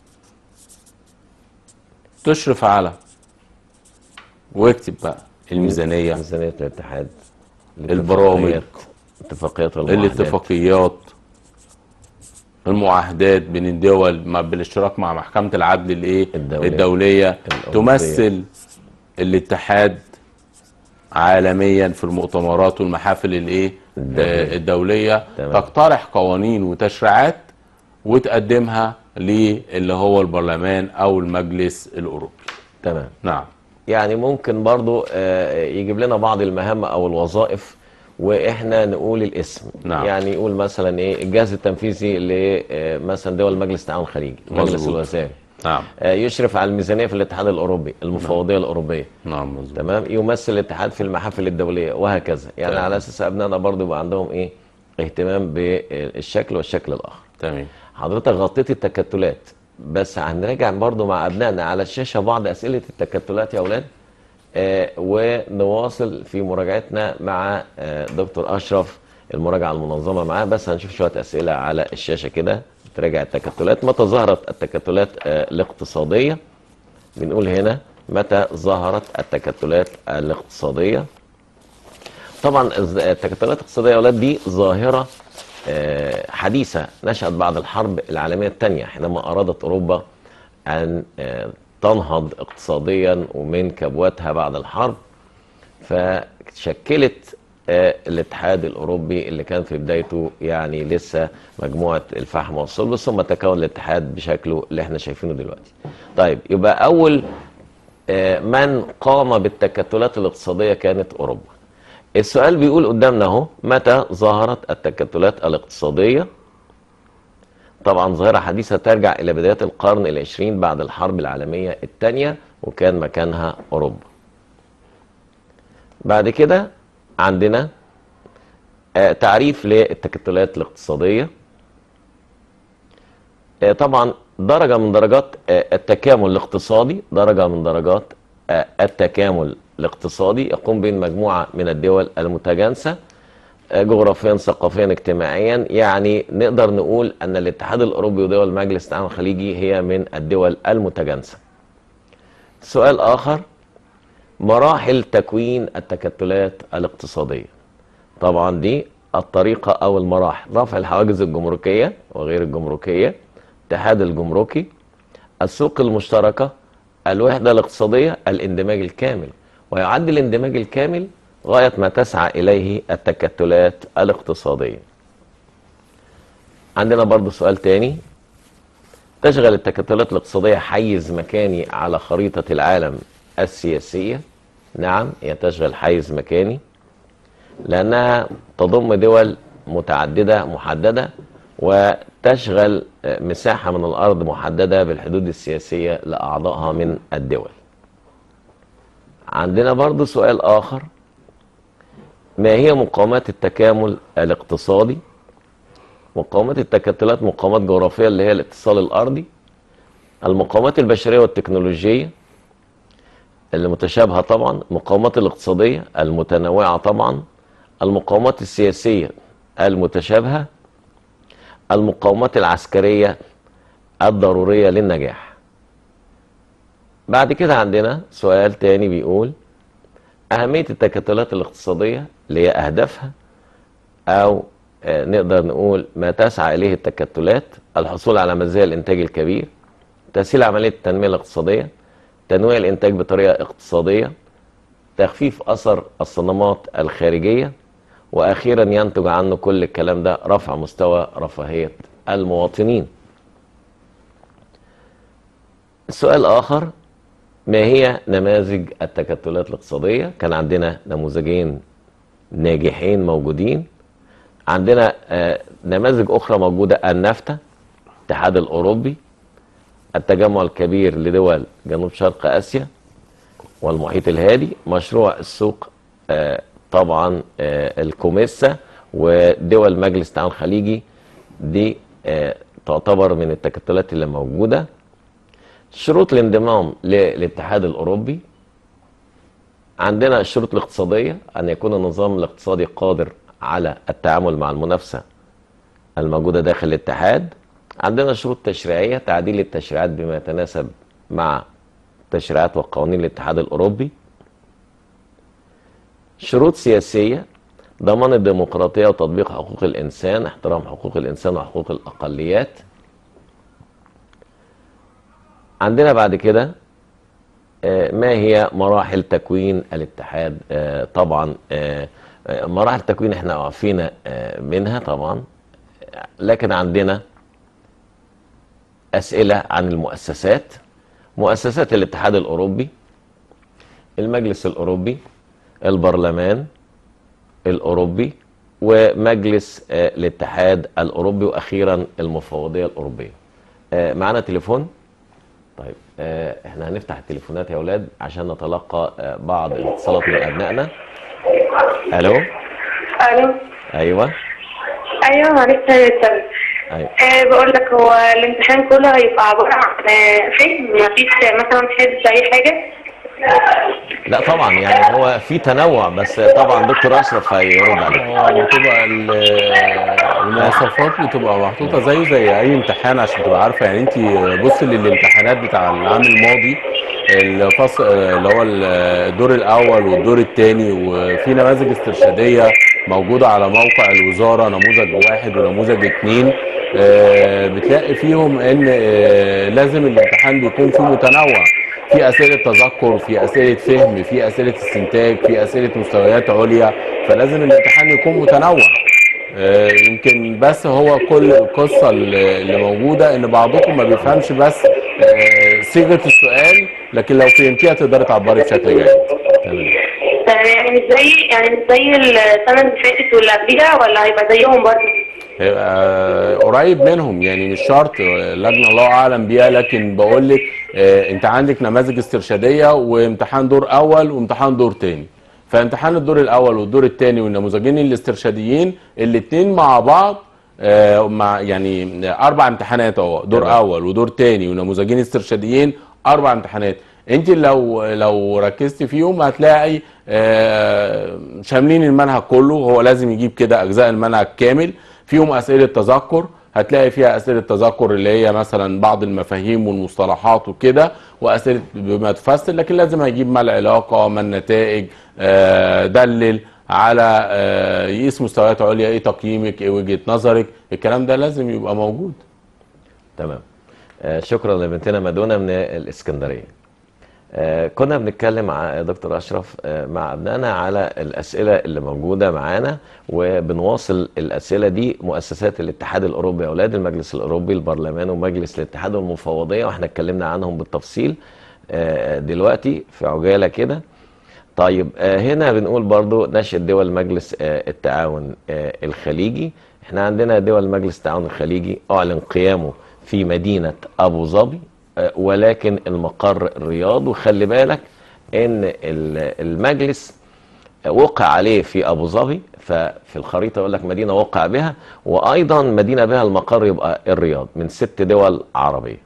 تشرف على واكتب بقى الميزانيه ميزانية الاتحاد البرامج. الاتفاقيات- اتفاقيات والمعاهدات. الاتفاقيات المعاهدات بين الدول مع بالاشتراك مع محكمة العدل الايه الدولية. الدولية الأوروبية. تمثل الاتحاد عالميا في المؤتمرات والمحافل الايه الدولية. آه، الدولية تمام. تقترح قوانين وتشريعات وتقدمها للي هو البرلمان او المجلس الاوروبي تمام نعم يعني ممكن برضو آه، يجيب لنا بعض المهام او الوظائف واحنا نقول الاسم نعم. يعني يقول مثلا ايه الجهاز التنفيذي لمثلا دول مجلس التعاون الخليجي المجلس مظبوط. الوزاري نعم آه، يشرف على الميزانيه في الاتحاد الاوروبي المفوضيه الاوروبيه نعم مظبوط تمام يمثل الاتحاد في المحافل الدوليه وهكذا يعني تمام. على اساس ابنائنا برضو يبقى عندهم ايه اهتمام بالشكل والشكل الاخر تمام حضرتك غطيت التكتلات بس هنراجع برضو مع ابنائنا على الشاشه بعض اسئله التكتلات يا اولاد آه ونواصل في مراجعتنا مع آه دكتور اشرف المراجعه المنظمه معاه بس هنشوف شويه اسئله على الشاشه كده تراجع التكتلات متى ظهرت التكتلات آه الاقتصاديه بنقول هنا متى ظهرت التكتلات الاقتصاديه طبعا الز- التكتلات الاقتصاديه يا اولاد دي ظاهره آه، حديثه نشات بعد الحرب العالميه الثانيه حينما ارادت اوروبا ان آه، تنهض اقتصاديا ومن كبوتها بعد الحرب فشكلت آه، الاتحاد الاوروبي اللي كان في بدايته يعني لسه مجموعه الفحم والصلب ثم تكون الاتحاد بشكله اللي احنا شايفينه دلوقتي. طيب يبقى اول آه، من قام بالتكتلات الاقتصاديه كانت اوروبا. السؤال بيقول قدامنا اهو متى ظهرت التكتلات الاقتصاديه؟ طبعا ظاهره حديثه ترجع الى بدايات القرن العشرين بعد الحرب العالميه الثانيه وكان مكانها اوروبا. بعد كده عندنا آه، تعريف للتكتلات الاقتصاديه. آه، طبعا درجة من درجات آه، التكامل الاقتصادي درجة من درجات آه، التكامل الاقتصادي يقوم به مجموعة من الدول المتجانسة آه، جغرافيا ثقافيا اجتماعيا يعني نقدر نقول أن الاتحاد الأوروبي ودول مجلس التعاون الخليجي هي من الدول المتجانسة سؤال آخر مراحل تكوين التكتلات الاقتصادية طبعا دي الطريقة أو المراحل رفع الحواجز الجمركية وغير الجمركية الاتحاد الجمركي السوق المشتركة الوحدة الاقتصادية الاندماج الكامل ويعد الاندماج الكامل غاية ما تسعى إليه التكتلات الاقتصادية عندنا برضو سؤال تاني تشغل التكتلات الاقتصادية حيز مكاني على خريطة العالم السياسية نعم هي تشغل حيز مكاني لأنها تضم دول متعددة محددة وتشغل مساحة من الأرض محددة بالحدود السياسية لأعضائها من الدول عندنا برضو سؤال آخر ما هي مقاومات التكامل الاقتصادي مقاومات التكتلات مقاومات جغرافية اللي هي الاتصال الأرضي المقاومات البشرية والتكنولوجية اللي متشابهة طبعا المقاومات الاقتصادية المتنوعة طبعا المقاومات السياسية المتشابهة المقاومات العسكرية الضرورية للنجاح بعد كده عندنا سؤال تاني بيقول أهمية التكتلات الاقتصادية اللي هي أهدافها أو آه، نقدر نقول ما تسعى إليه التكتلات الحصول على مزايا الإنتاج الكبير تسهيل عملية التنمية الاقتصادية تنويع الإنتاج بطريقة اقتصادية تخفيف أثر الصدمات الخارجية وأخيرا ينتج عنه كل الكلام ده رفع مستوى رفاهية المواطنين السؤال آخر ما هي نماذج التكتلات الاقتصادية كان عندنا نموذجين ناجحين موجودين عندنا آه، نماذج أخرى موجودة النفتا الاتحاد الأوروبي التجمع الكبير لدول جنوب شرق آسيا والمحيط الهادي مشروع السوق آه، طبعا آه، الكوميسا ودول مجلس التعاون الخليجي دي آه، تعتبر من التكتلات اللي موجوده شروط الانضمام للاتحاد الاوروبي عندنا الشروط الاقتصاديه ان يكون النظام الاقتصادي قادر على التعامل مع المنافسه الموجوده داخل الاتحاد عندنا شروط تشريعيه تعديل التشريعات بما يتناسب مع تشريعات وقوانين الاتحاد الاوروبي شروط سياسيه ضمان الديمقراطيه وتطبيق حقوق الانسان احترام حقوق الانسان وحقوق الاقليات عندنا بعد كده آه، ما هي مراحل تكوين الاتحاد آه، طبعا آه، آه، مراحل تكوين احنا عارفين آه، منها طبعا لكن عندنا أسئلة عن المؤسسات مؤسسات الاتحاد الأوروبي المجلس الأوروبي البرلمان الأوروبي ومجلس آه، الاتحاد الأوروبي وأخيرا المفوضية الأوروبية آه، معنا تليفون طيب آه، احنا هنفتح التليفونات يا اولاد عشان نتلقى آه، بعض الاتصالات من ابنائنا الو الو ايوه ايوه معلش يا استاذ ايوه أه بقول لك هو الامتحان كله هيبقى عباره عن آه، فهم مفيش مثلا حفظ اي حاجه لا طبعا يعني هو في تنوع بس طبعا دكتور اشرف هيرد عليك اه بتبقى ال- المواصفات بتبقى محطوطه زيه زي اي امتحان عشان تبقى عارفه يعني انت بص للامتحانات بتاع العام الماضي الفصل اللي هو الدور الاول والدور الثاني وفي نماذج استرشاديه موجوده على موقع الوزاره نموذج واحد ونموذج اثنين آه، بتلاقي فيهم ان آه، لازم الامتحان بيكون فيه متنوع في اسئله تذكر في اسئله فهم في اسئله استنتاج في اسئله مستويات عليا فلازم الامتحان يكون متنوع آه، يمكن بس هو كل القصه اللي اللي موجوده ان بعضكم ما بيفهمش بس آه، صيغه السؤال لكن لو فهمتيها تقدري تعبري بشكل جيد تمام تمام يعني مش زي يعني مش زي السنه اللي فاتت واللي قبلها ولا هيبقى زيهم برضه هيبقى قريب منهم يعني مش شرط لجنه الله اعلم بيها لكن بقول لك آه، انت عندك نماذج استرشاديه وامتحان دور اول وامتحان دور تاني فامتحان الدور الاول والدور الثاني والنموذجين الاسترشاديين الاثنين مع بعض آه، مع يعني اربع امتحانات اهو دور تمام. اول ودور تاني ونموذجين استرشاديين اربع امتحانات انت لو لو ركزت فيهم هتلاقي آه، شاملين المنهج كله هو لازم يجيب كده اجزاء المنهج كامل فيهم اسئله تذكر هتلاقي فيها اسئله تذكر اللي هي مثلا بعض المفاهيم والمصطلحات وكده واسئله بما تفسر لكن لازم هيجيب ما العلاقه ما النتائج آه، دلل على آه، يقيس مستويات عليا ايه تقييمك ايه وجهه نظرك الكلام ده لازم يبقى موجود تمام آه، شكرا لبنتنا مدونة من الإسكندرية آه، كنا بنتكلم مع يا دكتور أشرف آه، مع أبنائنا على الأسئلة اللي موجودة معانا وبنواصل الأسئلة دي مؤسسات الاتحاد الأوروبي يا أولاد المجلس الأوروبي البرلمان ومجلس الاتحاد والمفوضية واحنا اتكلمنا عنهم بالتفصيل آه، دلوقتي في عجالة كده طيب آه، هنا بنقول برضو نشأة دول مجلس آه، التعاون آه، الخليجي احنا عندنا دول مجلس التعاون الخليجي اعلن قيامه في مدينة ابو ظبي آه، ولكن المقر الرياض وخلي بالك ان ال- المجلس وقع عليه في ابو ظبي ففي الخريطه يقول لك مدينه وقع بها وايضا مدينه بها المقر يبقى الرياض من ست دول عربيه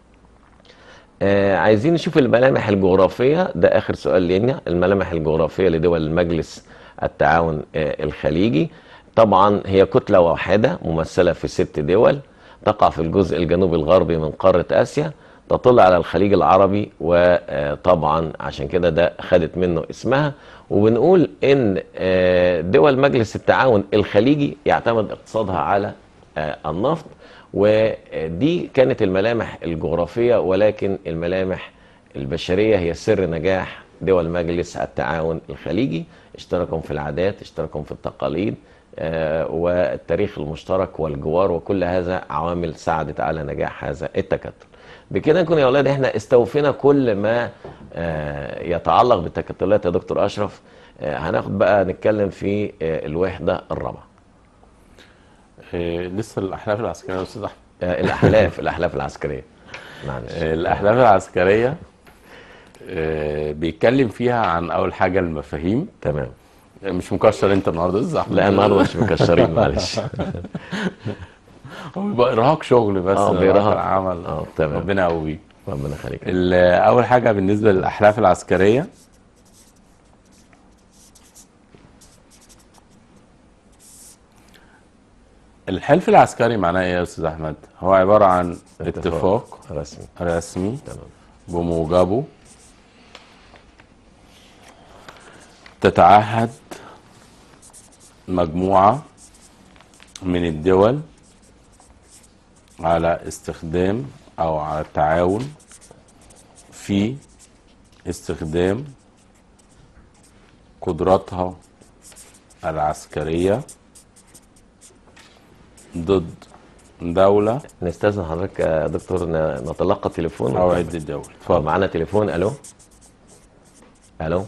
آه عايزين نشوف الملامح الجغرافية ده آخر سؤال لينا الملامح الجغرافية لدول المجلس التعاون آه الخليجي طبعا هي كتلة واحدة ممثلة في ست دول تقع في الجزء الجنوبي الغربي من قارة آسيا تطل على الخليج العربي وطبعا عشان كده ده خدت منه اسمها وبنقول ان آه، دول مجلس التعاون الخليجي يعتمد اقتصادها على آه، النفط ودي كانت الملامح الجغرافية ولكن الملامح البشرية هي سر نجاح دول مجلس التعاون الخليجي اشتركوا في العادات اشتركوا في التقاليد آه، والتاريخ المشترك والجوار وكل هذا عوامل ساعدت على نجاح هذا التكتل بكده نكون يا اولاد احنا استوفينا كل ما آه، يتعلق بالتكتلات يا دكتور اشرف آه، هناخد بقى نتكلم في آه، الوحده الرابعه آه، لسه الاحلاف العسكريه يا استاذ احمد آه، الاحلاف الاحلاف العسكريه معلش آه، الاحلاف العسكريه آه، بيتكلم فيها عن اول حاجه المفاهيم تمام آه، مش مكشر انت النهارده يا استاذ احمد لا النهارده مش مكشرين معلش هو بيبقى ارهاق شغل بس اه من بيرهق. وقت العمل اه تمام ربنا يقويه ربنا يخليك ال- اول حاجه بالنسبه للاحلاف العسكريه الحلف العسكري معناه ايه يا استاذ احمد هو عباره عن اتفاق رسمي رسمي تمام بموجبه تتعهد مجموعة من الدول على استخدام أو على التعاون في استخدام قدراتها العسكرية ضد دولة نستاذن حضرتك يا دكتور ن- نتلقى تليفون أو عدة دول اتفضل اتفضل معانا تليفون الو الو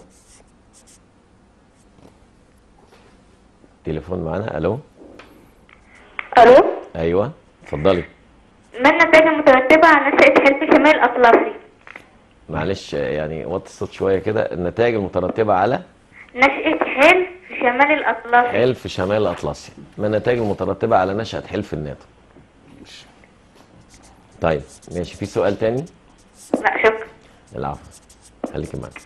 تليفون معانا الو الو ايوه اتفضلي ما النتائج المترتبة على نشأة حلف شمال الأطلسي؟ معلش يعني وطي الصوت شويه كده النتائج المترتبه على نشأة حلف شمال الأطلسي حلف شمال الاطلسي ما النتائج المترتبه على نشاه حلف الناتو طيب ماشي في سؤال تاني لا شكرا العفو خليكي معانا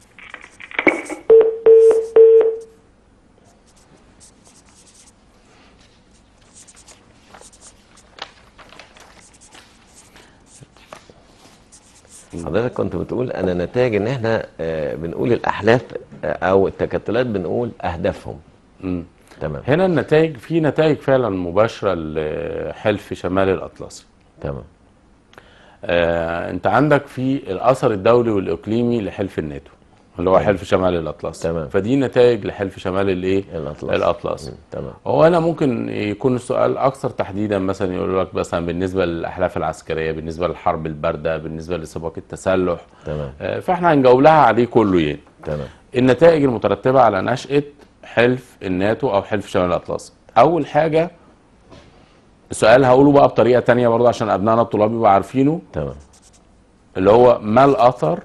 حضرتك كنت بتقول انا نتائج ان احنا آه، بنقول الاحلاف آه، او التكتلات بنقول اهدافهم مم. تمام هنا النتائج في نتائج فعلا مباشرة لحلف شمال الأطلسي تمام آه، انت عندك في الاثر الدولي والاقليمي لحلف الناتو اللي هو حلف شمال الاطلسي تمام. فدي نتائج لحلف شمال الايه الاطلسي الاطلسي مم، تمام هو هنا ممكن يكون السؤال اكثر تحديدا مثلا يقول لك مثلا بالنسبه للاحلاف العسكريه بالنسبه للحرب البارده بالنسبه لسباق التسلح تمام آه، فاحنا هنجاوب لها عليه كله يعني تمام النتائج المترتبه على نشاه حلف الناتو او حلف شمال الاطلسي اول حاجه السؤال هقوله بقى بطريقه تانية برضه عشان ابنائنا الطلاب يبقوا عارفينه تمام اللي هو ما الأثر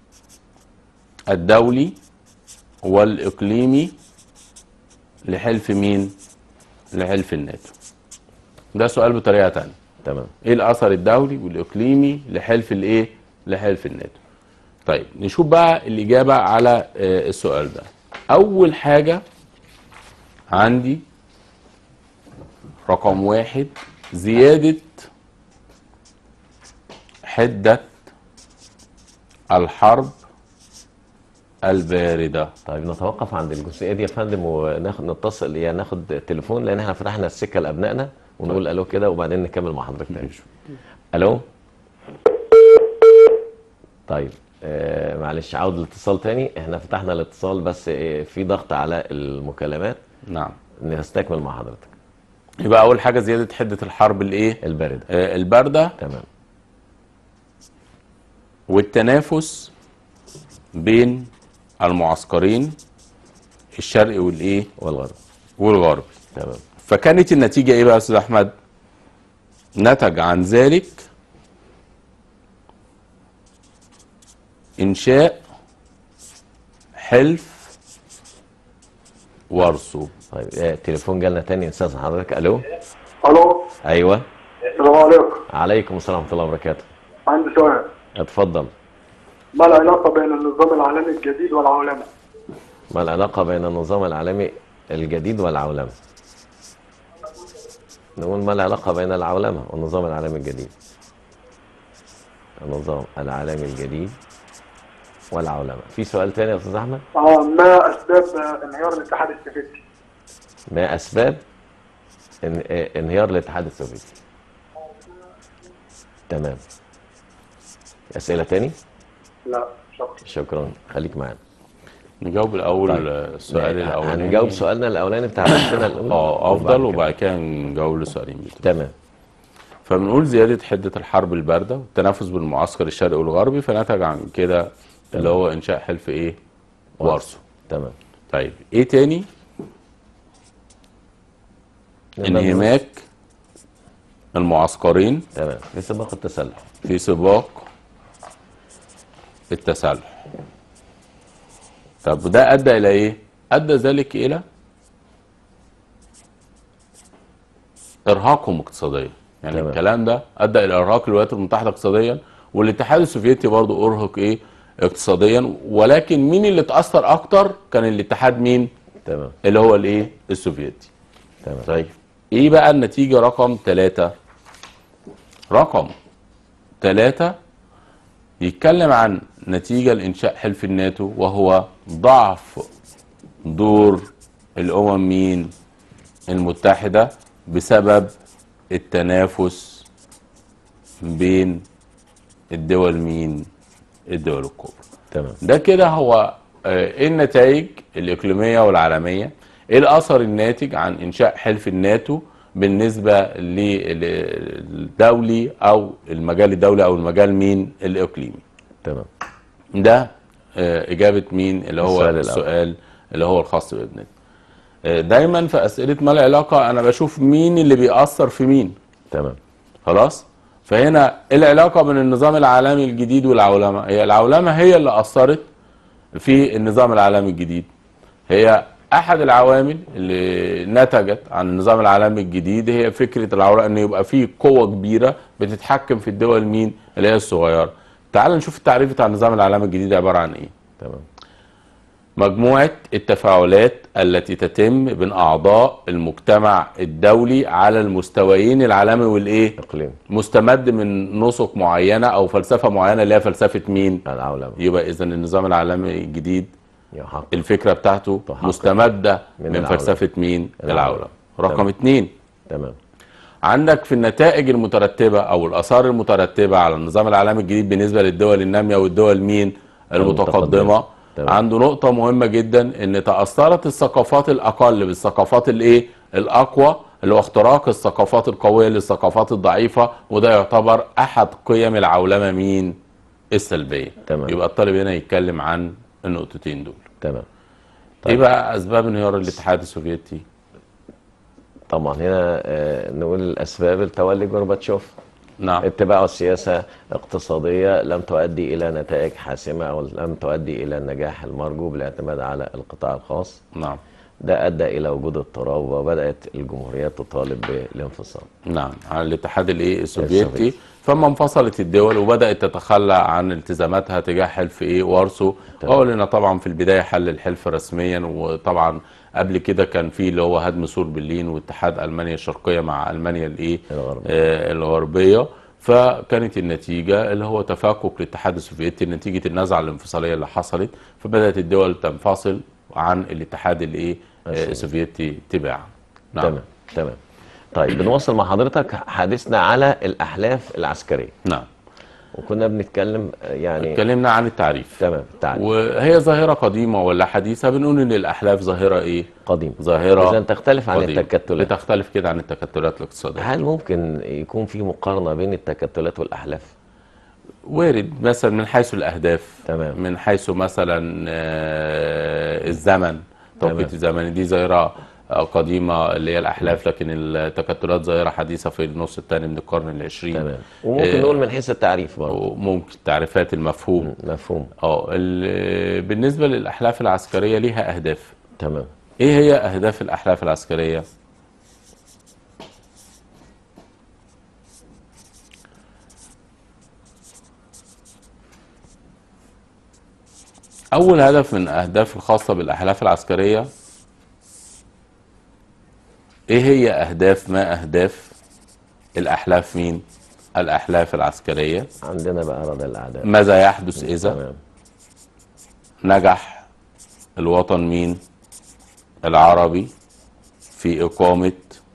الدولي والإقليمي لحلف مين؟ لحلف الناتو ده سؤال بطريقة تانية تمام ايه الأثر الدولي والإقليمي لحلف الايه؟ لحلف الناتو طيب نشوف بقى الإجابة على آه، السؤال ده أول حاجة عندي رقم واحد زيادة حدة الحرب الباردة طيب نتوقف عند الجزئيه دي يا فندم وناخد نتصل يعني ناخد تليفون لان احنا فتحنا السكه لابنائنا ونقول الو كده وبعدين نكمل مع حضرتك تاني الو طيب آه معلش عاود الاتصال تاني احنا فتحنا الاتصال بس آه في ضغط على المكالمات نعم نستكمل مع حضرتك يبقى أول حاجة زيادة حدة الحرب الايه؟ البارده آه، الباردة تمام والتنافس بين المعسكرين الشرقي والايه؟ والغرب والغربي تمام فكانت النتيجة ايه بقى يا استاذ احمد نتج عن ذلك انشاء حلف وارسو طيب آه تليفون جالنا تاني استاذ حضرتك الو الو ايوه السلام عليكم عليكم السلام ورحمه الله وبركاته عندي سؤال اتفضل ما العلاقة بين النظام العالمي الجديد والعولمة؟ ما العلاقه بين النظام العالمي الجديد والعولمه نقول ما العلاقة بين العولمة والنظام العالمي الجديد النظام العالمي الجديد والعولمة في سؤال تاني يا أستاذ أحمد اه ما اسباب آه، انهيار الاتحاد السوفيتي؟ ما أسباب ان- آه، انهيار الاتحاد السوفيتي تمام أسئلة تاني لا شكرا شكرا خليك معانا نجاوب الاول طيب. السؤال الاولاني هنجاوب سؤالنا الأولاني بتاع الأسئلة الأولى اه افضل كده. وبعد كده نجاوب لسؤالين بتوع. تمام فبنقول زيادة حدة الحرب الباردة والتنافس بالمعسكر الشرقي والغربي فنتج عن كده اللي هو إنشاء حلف إيه؟ وارسو تمام طيب إيه تاني؟ انهماك المعسكرين تمام في سباق التسلح في سباق التسلح طب ده أدى إلى إيه؟ أدى ذلك إلى إرهاقهم اقتصاديا يعني تمام. الكلام ده أدى إلى إرهاق الولايات المتحدة اقتصاديا والاتحاد السوفيتي برضه أرهق إيه؟ اقتصاديا ولكن مين اللي اتأثر أكتر؟ كان الاتحاد مين؟ تمام اللي هو الإيه؟ السوفيتي تمام طيب ايه بقى النتيجة رقم ثلاثة رقم ثلاثة يتكلم عن نتيجة لإنشاء حلف الناتو وهو ضعف دور الأمم مين المتحدة بسبب التنافس بين الدول مين الدول الكبرى تمام ده كده هو آه، ايه النتائج الاقليميه والعالميه ايه الاثر الناتج عن انشاء حلف الناتو بالنسبه للدولي او المجال الدولي او المجال مين الاقليمي تمام ده آه، اجابه مين اللي هو السؤال السؤال, الأول. السؤال اللي هو الخاص بابنتي آه، دايما في اسئله ما العلاقه انا بشوف مين اللي بيأثر في مين تمام خلاص فهنا إيه العلاقه بين النظام العالمي الجديد والعولمه هي العولمه هي اللي اثرت في النظام العالمي الجديد هي احد العوامل اللي نتجت عن النظام العالمي الجديد هي فكره العولمه ان يبقى في قوه كبيره بتتحكم في الدول مين اللي هي الصغيره تعال نشوف التعريف بتاع النظام العالمي الجديد عباره عن ايه تمام مجموعة التفاعلات التي تتم بين أعضاء المجتمع الدولي على المستويين العالمي والإيه؟ اقليم مستمد من نسق معينة أو فلسفة معينة اللي هي فلسفة مين؟ العولمه يبقى إذا النظام العالمي الجديد يحقق الفكرة بتاعته تحقق مستمدة من من, العولمة. فلسفة مين؟ العولمة. العولمة رقم تمام. اتنين تمام عندك في النتائج المترتبة أو الآثار المترتبة على النظام العالمي الجديد بالنسبة للدول النامية والدول مين المتقدمة المتقدمة. تمام. عنده نقطة مهمة جدا إن تأثرت الثقافات الأقل بالثقافات الإيه الأقوى اللي هو اختراق الثقافات القوية للثقافات الضعيفة وده يعتبر أحد قيم العولمة مين السلبية تمام. يبقى الطالب هنا يتكلم عن النقطتين دول تمام ايه بقى اسباب انهيار الاتحاد السوفيتي طبعا هنا آه، نقول الاسباب التولي جورباتشوف نعم اتباعه سياسة اقتصادية لم تؤدي إلى نتائج حاسمة أو لم تؤدي إلى النجاح المرجو بالاعتماد على القطاع الخاص نعم ده أدى إلى وجود اضطراب وبدأت الجمهوريات تطالب بالانفصال نعم على الاتحاد الايه السوفيتي السوفيتي. فما انفصلت الدول وبدات تتخلى عن التزاماتها تجاه حلف ايه وارسو تمام. هو لنا طبعا في البدايه حل الحلف رسميا وطبعا قبل كده كان في اللي هو هدم سور برلين واتحاد المانيا الشرقيه مع المانيا الايه الغربية. آه الغربيه فكانت النتيجه اللي هو تفكك الاتحاد السوفيتي نتيجه النزعه الانفصاليه اللي حصلت فبدات الدول تنفصل عن الاتحاد الايه آه، السوفيتي تباعا نعم تمام تمام طيب بنواصل مع حضرتك حديثنا على الأحلاف العسكرية نعم وكنا بنتكلم آه، يعني اتكلمنا عن التعريف تمام تعالى وهي ظاهرة قديمة ولا حديثة بنقول ان الاحلاف ظاهرة ايه قديم ظاهرة إذا تختلف عن قديمة. التكتلات بتختلف كده عن التكتلات الاقتصادية هل ممكن يكون في مقارنة بين التكتلات والأحلاف؟ وارد مثلا من حيث الاهداف تمام. من حيث مثلا آه، الزمن توقيت تمام. الزمني دي ظاهرة آه، قديمة اللي هي الأحلاف لكن التكتلات ظاهرة حديثة في النص الثاني من القرن العشرين تمام وممكن آه، نقول من حيث التعريف برضه وممكن تعريفات المفهوم مفهوم اه ال- بالنسبة للأحلاف العسكرية ليها أهداف تمام ايه هي اهداف الاحلاف العسكريه اول هدف من الاهداف الخاصه بالاحلاف العسكريه ايه هي اهداف ما اهداف الاحلاف مين الاحلاف العسكريه عندنا بقى رضا الاعداء ماذا يحدث اذا تمام نجح الوطن مين العربي في إقامة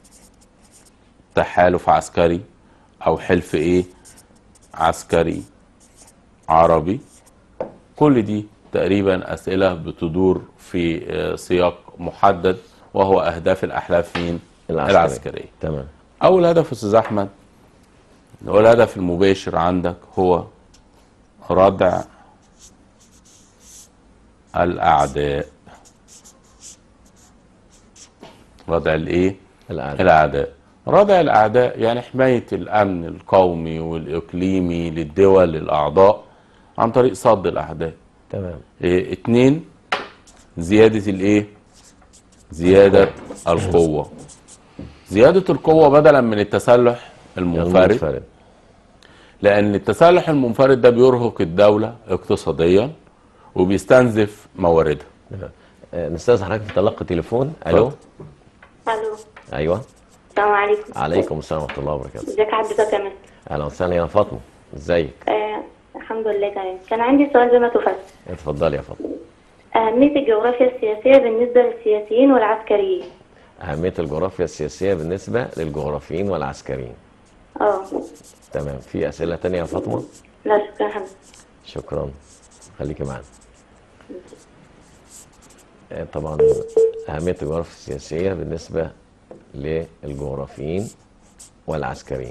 تحالف عسكري أو حلف إيه عسكري عربي كل دي تقريبا أسئلة بتدور في آه، سياق محدد وهو أهداف الأحلاف مين العسكرية. العسكرية تمام أول هدف أستاذ أحمد هو الهدف المباشر عندك هو ردع الأعداء ردع الإيه؟ الاعداء الأعداء ردع الأعداء يعني حماية الأمن القومي والإقليمي للدول الأعضاء عن طريق صد الأعداء تمام إيه اتنين زيادة الإيه؟ زيادة القوة زيادة القوة بدلا من التسلح المنفرد المنفرد لأن التسلح المنفرد ده بيرهق الدولة اقتصاديا وبيستنزف مواردها تمام. آه، نستاذن حضرتك في تلقي تليفون الو اتفضل. الو ايوه السلام عليكم عليكم السلام ورحمه الله وبركاته ازيك حضرتك يا مستر اهلا وسهلا يا فاطمه ازيك آه الحمد لله تمام كان عندي سؤال زي ما تفضل اتفضلي يا فاطمه أهمية الجغرافيا السياسية بالنسبة للسياسيين والعسكريين اهميه الجغرافيا السياسيه بالنسبه للجغرافيين والعسكريين اه تمام في اسئله تانية يا فاطمه لا شكرا حضرتك شكرا خليكي معانا آه، طبعا أهمية الجغرافيا السياسية بالنسبة للجغرافيين والعسكريين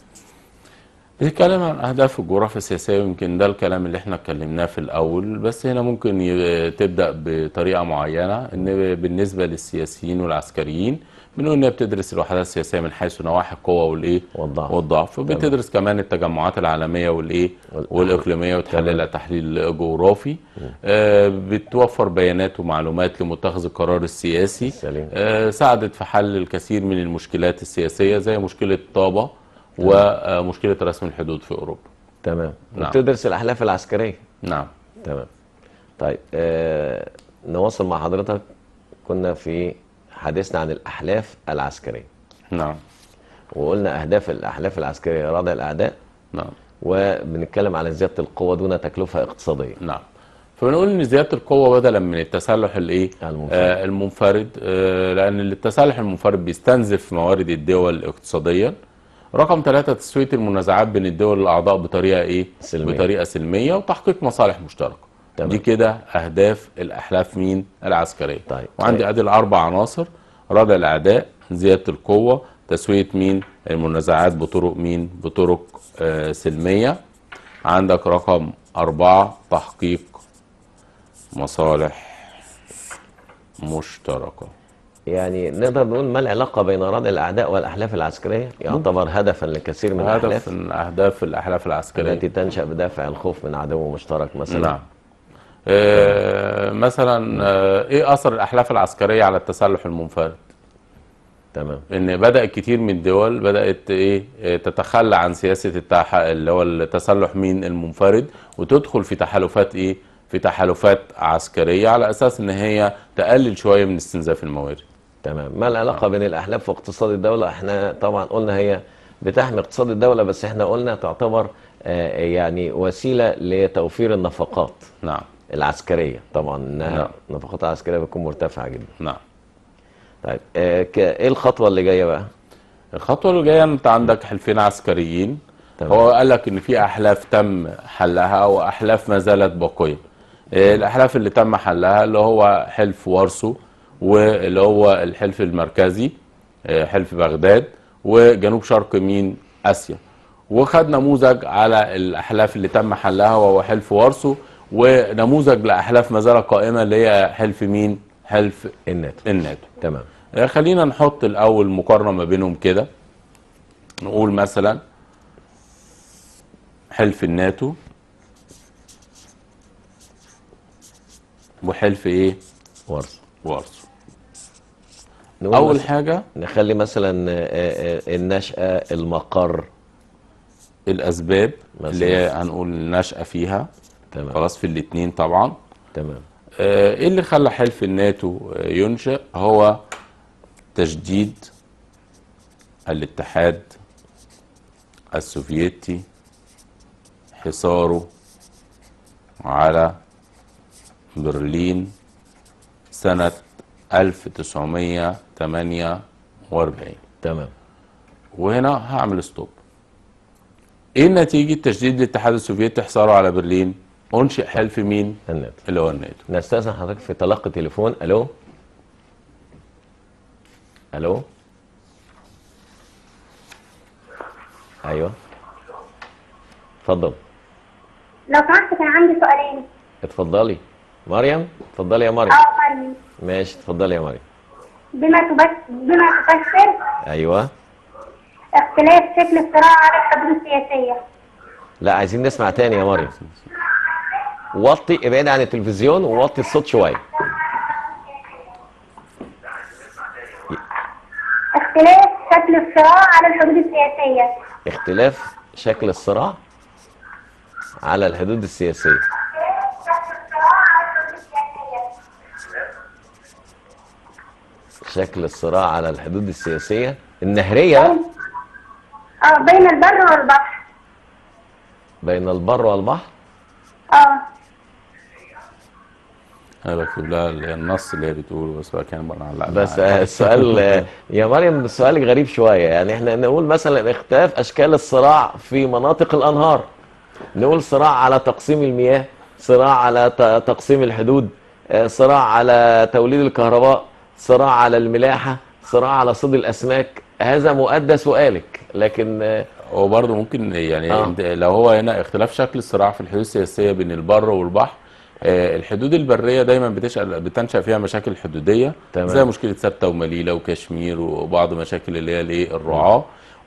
بيتكلم عن أهداف الجغرافيا السياسية ويمكن ده الكلام اللي احنا اتكلمناه في الأول بس هنا ممكن ي- تبدأ بطريقة معينة إن بالنسبة للسياسيين والعسكريين بنقول إنها بتدرس الوحدات السياسية من حيث نواحي القوة والإيه والضعف. والضعف وبتدرس كمان التجمعات العالمية والإيه وال- والإقليمية وتحللها تحليل جغرافي آه بتوفر بيانات ومعلومات لمتخذ القرار السياسي سليم. آه ساعدت في حل الكثير من المشكلات السياسية زي مشكلة طابة ومشكلة رسم الحدود في أوروبا تمام نعم. وبتدرس الأحلاف العسكرية نعم تمام طيب آه نواصل مع حضرتك كنا في حديثنا عن الأحلاف العسكرية نعم وقلنا أهداف الأحلاف العسكرية ردع الأعداء نعم وبنتكلم على زيادة القوة دون تكلفة اقتصادية نعم فبنقول ان زياده القوه بدلا من التسلح الايه المنفرد. آه المنفرد آه لان التسلح المنفرد بيستنزف موارد الدول اقتصاديا رقم ثلاثة تسوية المنازعات بين الدول الأعضاء بطريقة إيه؟ سلمية. بطريقة سلمية وتحقيق مصالح مشتركة. تمام. دي كده أهداف الأحلاف مين؟ العسكرية. طيب. وعندي طيب. أدي الأربع عناصر ردع الأعداء، زيادة القوة، تسوية مين؟ المنازعات بطرق مين؟ بطرق آه سلمية. عندك رقم أربعة تحقيق مصالح مشتركة. يعني نقدر نقول ما العلاقة بين ردع الأعداء والأحلاف العسكرية يعتبر هدفا لكثير من هدف الأحلاف من أهداف الأحلاف العسكرية. التي تنشأ بدافع الخوف من عدو مشترك مثلا نعم آه مثلا آه ايه اثر الاحلاف العسكريه على التسلح المنفرد تمام ان بدا كتير من الدول بدات ايه آه، تتخلى عن سياسه التح... اللي هو التسلح من المنفرد وتدخل في تحالفات ايه في تحالفات عسكريه على اساس ان هي تقلل شويه من استنزاف الموارد تمام ما العلاقة بين الأحلاف واقتصاد الدولة احنا طبعا قلنا هي بتحمي اقتصاد الدولة بس احنا قلنا تعتبر آه، يعني وسيلة لتوفير النفقات نعم العسكرية طبعا انها نعم. النفقات العسكرية بتكون مرتفعة جدا نعم طيب آه، ك- ايه الخطوة اللي جاية بقى الخطوة اللي جاية انت عندك حلفين عسكريين تمام. هو قال لك ان في احلاف تم حلها واحلاف ما زالت باقية آه، الاحلاف اللي تم حلها اللي هو حلف وارسو واللي هو الحلف المركزي آه، حلف بغداد وجنوب شرق مين اسيا وخد نموذج على الاحلاف اللي تم حلها وهو حلف وارسو ونموذج لاحلاف ما زالت قائمة اللي هي حلف مين حلف الناتو الناتو تمام آه، خلينا نحط الاول مقارنه ما بينهم كده نقول مثلا حلف الناتو وحلف ايه ورصة وارسو نقول اول مثلا- حاجه نخلي مثلا آه، آه، النشأة المقر الاسباب مثلا. اللي هي هنقول النشأة فيها تمام خلاص في الاتنين طبعا تمام آه، ايه اللي خلى حلف الناتو آه، ينشأ هو تجديد الاتحاد السوفيتي حصاره على برلين سنة 1948 تمام وهنا هعمل ستوب ايه نتيجة تشديد الاتحاد السوفيتي حصاره على برلين انشئ حلف مين الناتو اللي هو الناتو نستاذن حضرتك في تلقي تليفون الو الو ايوه اتفضل لو سمحت كان عندي سؤالين اتفضلي مريم اتفضلي يا مريم اه مريم ماشي اتفضلي يا مريم بما تبس بما تفسر ايوه اختلاف شكل الصراع على الحدود السياسية لا عايزين نسمع تاني يا مريم وطي ابعد عن التلفزيون ووطي الصوت شويه اختلاف شكل الصراع على الحدود السياسية اختلاف شكل الصراع على الحدود السياسيه شكل الصراع على الحدود السياسيه النهريه بقى اه بين البر والبحر بين البر والبحر اه انا بكتب لها اللي هي النص اللي هي بتقوله بس بقى كان بنعلق بس آه، السؤال آه، يا مريم سؤالك غريب شويه يعني احنا نقول مثلا اختلاف اشكال الصراع في مناطق الانهار نقول صراع على تقسيم المياه صراع على ت- تقسيم الحدود آه، صراع على توليد الكهرباء صراع على الملاحه صراع على صيد الاسماك هذا مؤدى سؤالك لكن آه، هو برضه ممكن يعني آه. انت لو هو هنا اختلاف شكل الصراع في الحدود السياسيه بين البر والبحر آه، الحدود البريه دايما بتشأ بتنشا فيها مشاكل حدوديه تمام. زي مشكله سبته ومليله وكشمير وبعض مشاكل اللي هي الايه الرعاه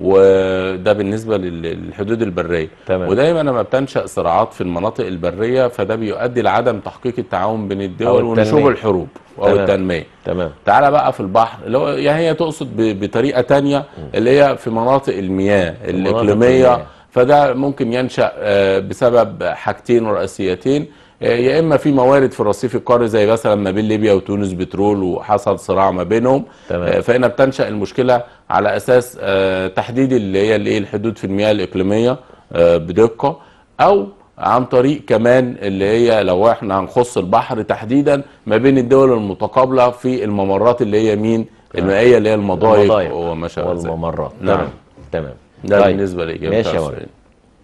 وده بالنسبه لل- للحدود البريه تمام. ودايما لما بتنشا صراعات في المناطق البريه فده بيؤدي لعدم تحقيق التعاون بين الدول أو ونشوب التنمية. الحروب او تمام. التنميه تمام تعالى بقى في البحر اللي هو يعني هي تقصد ب- بطريقه تانية اللي هي في مناطق المياه الاقليميه المياه. فده ممكن ينشا آه، بسبب حاجتين رئيسيتين آه، يا اما في موارد في الرصيف القاري زي مثلا ما بين ليبيا وتونس بترول وحصل صراع ما بينهم تمام. آه، فهنا بتنشا المشكله على اساس آه، تحديد اللي هي الايه الحدود في المياه الاقليميه آه، بدقه او عن طريق كمان اللي هي لو احنا هنخص البحر تحديدا ما بين الدول المتقابله في الممرات اللي هي مين المائيه اللي هي المضايق المضايق وما شابه ذلك والممرات نعم. تمام تمام ده طيب. بالنسبه لاجابه ماشي يا السؤال. مريم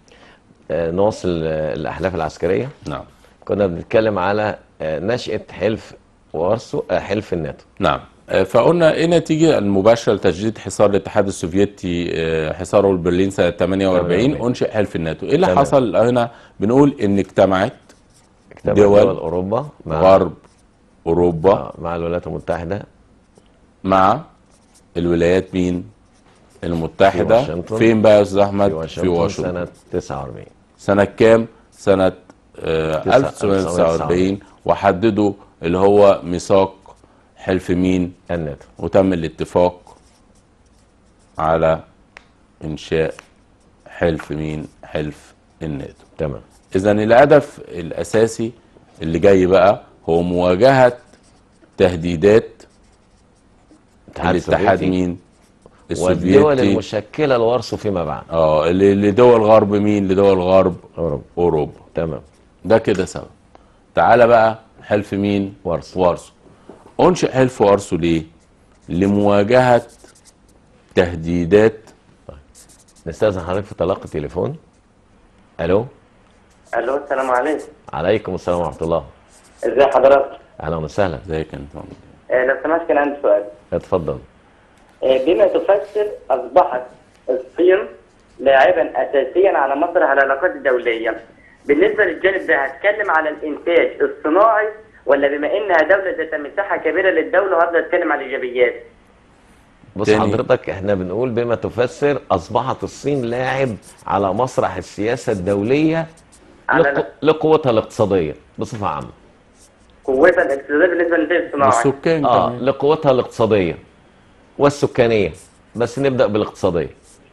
آه، نواصل آه، الاحلاف العسكريه نعم كنا بنتكلم على آه، نشأة حلف وارسو آه، حلف الناتو نعم آه، فقلنا ايه النتيجه المباشره لتجديد حصار الاتحاد السوفيتي آه، حصاره لبرلين سنه 48 48. انشئ حلف الناتو ايه اللي تمام. حصل هنا بنقول ان اجتمعت اجتمع دول دول, اوروبا مع غرب اوروبا آه، مع الولايات المتحده مع الولايات مين المتحده في واشنطن. فين بقى يا استاذ احمد في واشنطن, سنه 49 سنة كام؟ سنة آه تسعة- 1949 وحددوا اللي هو ميثاق حلف مين الناتو وتم الاتفاق على إنشاء حلف مين؟ حلف الناتو تمام إذا الهدف الأساسي اللي جاي بقى هو مواجهة تهديدات الاتحاد الاتحاد السوفيتي مين؟ والدول السوفيتي المشكله لوارسو فيما بعد اه ل- لدول غرب مين؟ لدول غرب اوروبا أوروبا تمام ده كده سبب تعالى بقى حلف مين وارسو. وارسو انشئ حلف وارسو ليه لمواجهة تهديدات نستاذن حضرتك في تلقي تليفون الو الو السلام عليكم عليكم السلام ورحمه الله ازي حضرتك اهلا وسهلا زي كانت آه، لو سمحت كان عندي سؤال اتفضل آه، بما تفسر اصبحت الصين لاعبا اساسيا على مسرح العلاقات الدوليه بالنسبه للجانب ده هتكلم على الانتاج الصناعي ولا بما انها دوله ذات مساحه كبيره للدوله وهبدا اتكلم على الايجابيات بص تاني. حضرتك احنا بنقول بما تفسر اصبحت الصين لاعب على مسرح السياسه الدوليه على لق... لقوتها الاقتصاديه بصفه عامه قوتها الاقتصاديه بالنسبه للانتاج الصناعي والسكان اه كمان لقوتها الاقتصاديه والسكانيه بس نبدا بالاقتصاديه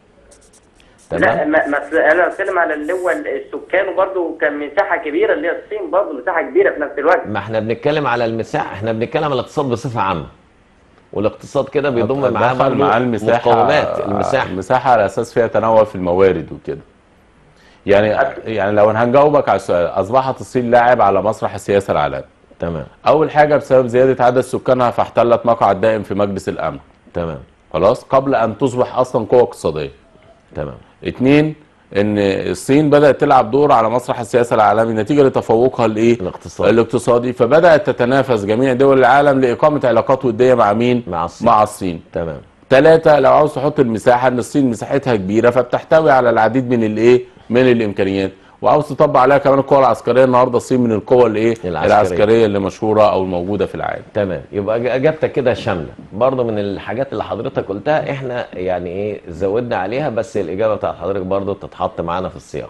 لا تمام ما ما انا بتكلم على اللي هو السكان وبرضه كان مساحه كبيره اللي هي الصين برضه مساحه كبيره في نفس الوقت ما احنا بنتكلم على المساحه احنا بنتكلم على الاقتصاد بصفه عامه والاقتصاد كده بيضم معاه دخل برضه معاه المساحه مقومات المساحه المساحه على اساس فيها تنوع في الموارد وكده يعني يعني لو هنجاوبك على السؤال اصبحت الصين لاعب على مسرح السياسه العالمي تمام اول حاجه بسبب زياده عدد سكانها فاحتلت مقعد دائم في مجلس الامن تمام خلاص قبل ان تصبح اصلا قوه اقتصاديه تمام اتنين ان الصين بدات تلعب دور على مسرح السياسه العالمي نتيجه لتفوقها الايه الاقتصاد. الاقتصادي فبدات تتنافس جميع دول العالم لاقامه علاقات وديه مع مين مع الصين. مع الصين تمام ثلاثة لو عاوز تحط المساحة ان الصين مساحتها كبيرة فبتحتوي على العديد من الايه من الامكانيات وعاوز تطبق عليها كمان القوى العسكريه النهارده الصين من القوى الايه العسكرية. العسكريه اللي مشهوره او الموجوده في العالم تمام يبقى إج- اجابتك كده شامله برضه من الحاجات اللي حضرتك قلتها احنا يعني ايه زودنا عليها بس الاجابه بتاعت حضرتك برضه تتحط معانا في السياق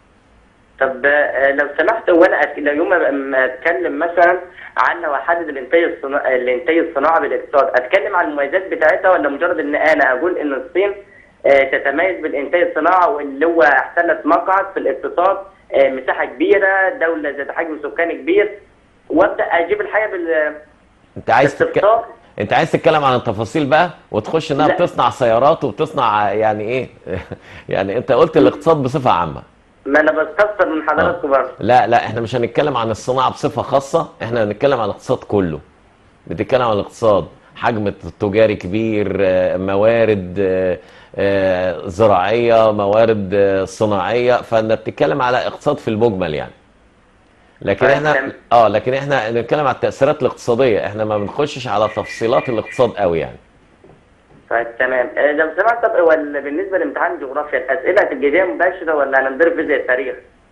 طب آه، لو سمحت وانا أت- لو يوم ما- ما اتكلم مثلا عن لو احدد الانتاج الصناعي الانتاج الصناعي بالاقتصاد اتكلم عن المميزات بتاعتها ولا مجرد ان انا اقول ان الصين آه، تتميز بالانتاج الصناعي واللي هو احتلت مقعد في الاقتصاد آه، مساحه كبيره دوله ذات حجم سكاني كبير وابدا اجيب الحاجه بال انت عايز تتك... باستفسار. انت عايز تتكلم عن التفاصيل بقى وتخش انها لا. بتصنع سيارات وبتصنع يعني ايه يعني انت قلت الاقتصاد بصفه عامه ما انا بستفسر من حضراتكم برضه لا لا احنا مش هنتكلم عن الصناعه بصفه خاصه احنا هنتكلم عن الاقتصاد كله بنتكلم عن الاقتصاد حجم تجاري كبير آه، موارد آه، آه، زراعيه موارد آه، صناعيه فانت بتتكلم على اقتصاد في المجمل يعني لكن طيب، احنا تمام. اه لكن احنا بنتكلم على التاثيرات الاقتصاديه احنا ما بنخشش على تفصيلات الاقتصاد قوي يعني طيب تمام آه، لو سمحت طب هو ال- بالنسبه لامتحان الجغرافيا الاسئله هتبقى جايه مباشره ولا هنضرب فيه زي التاريخ؟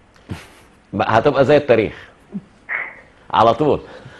بقى هتبقى زي التاريخ على طول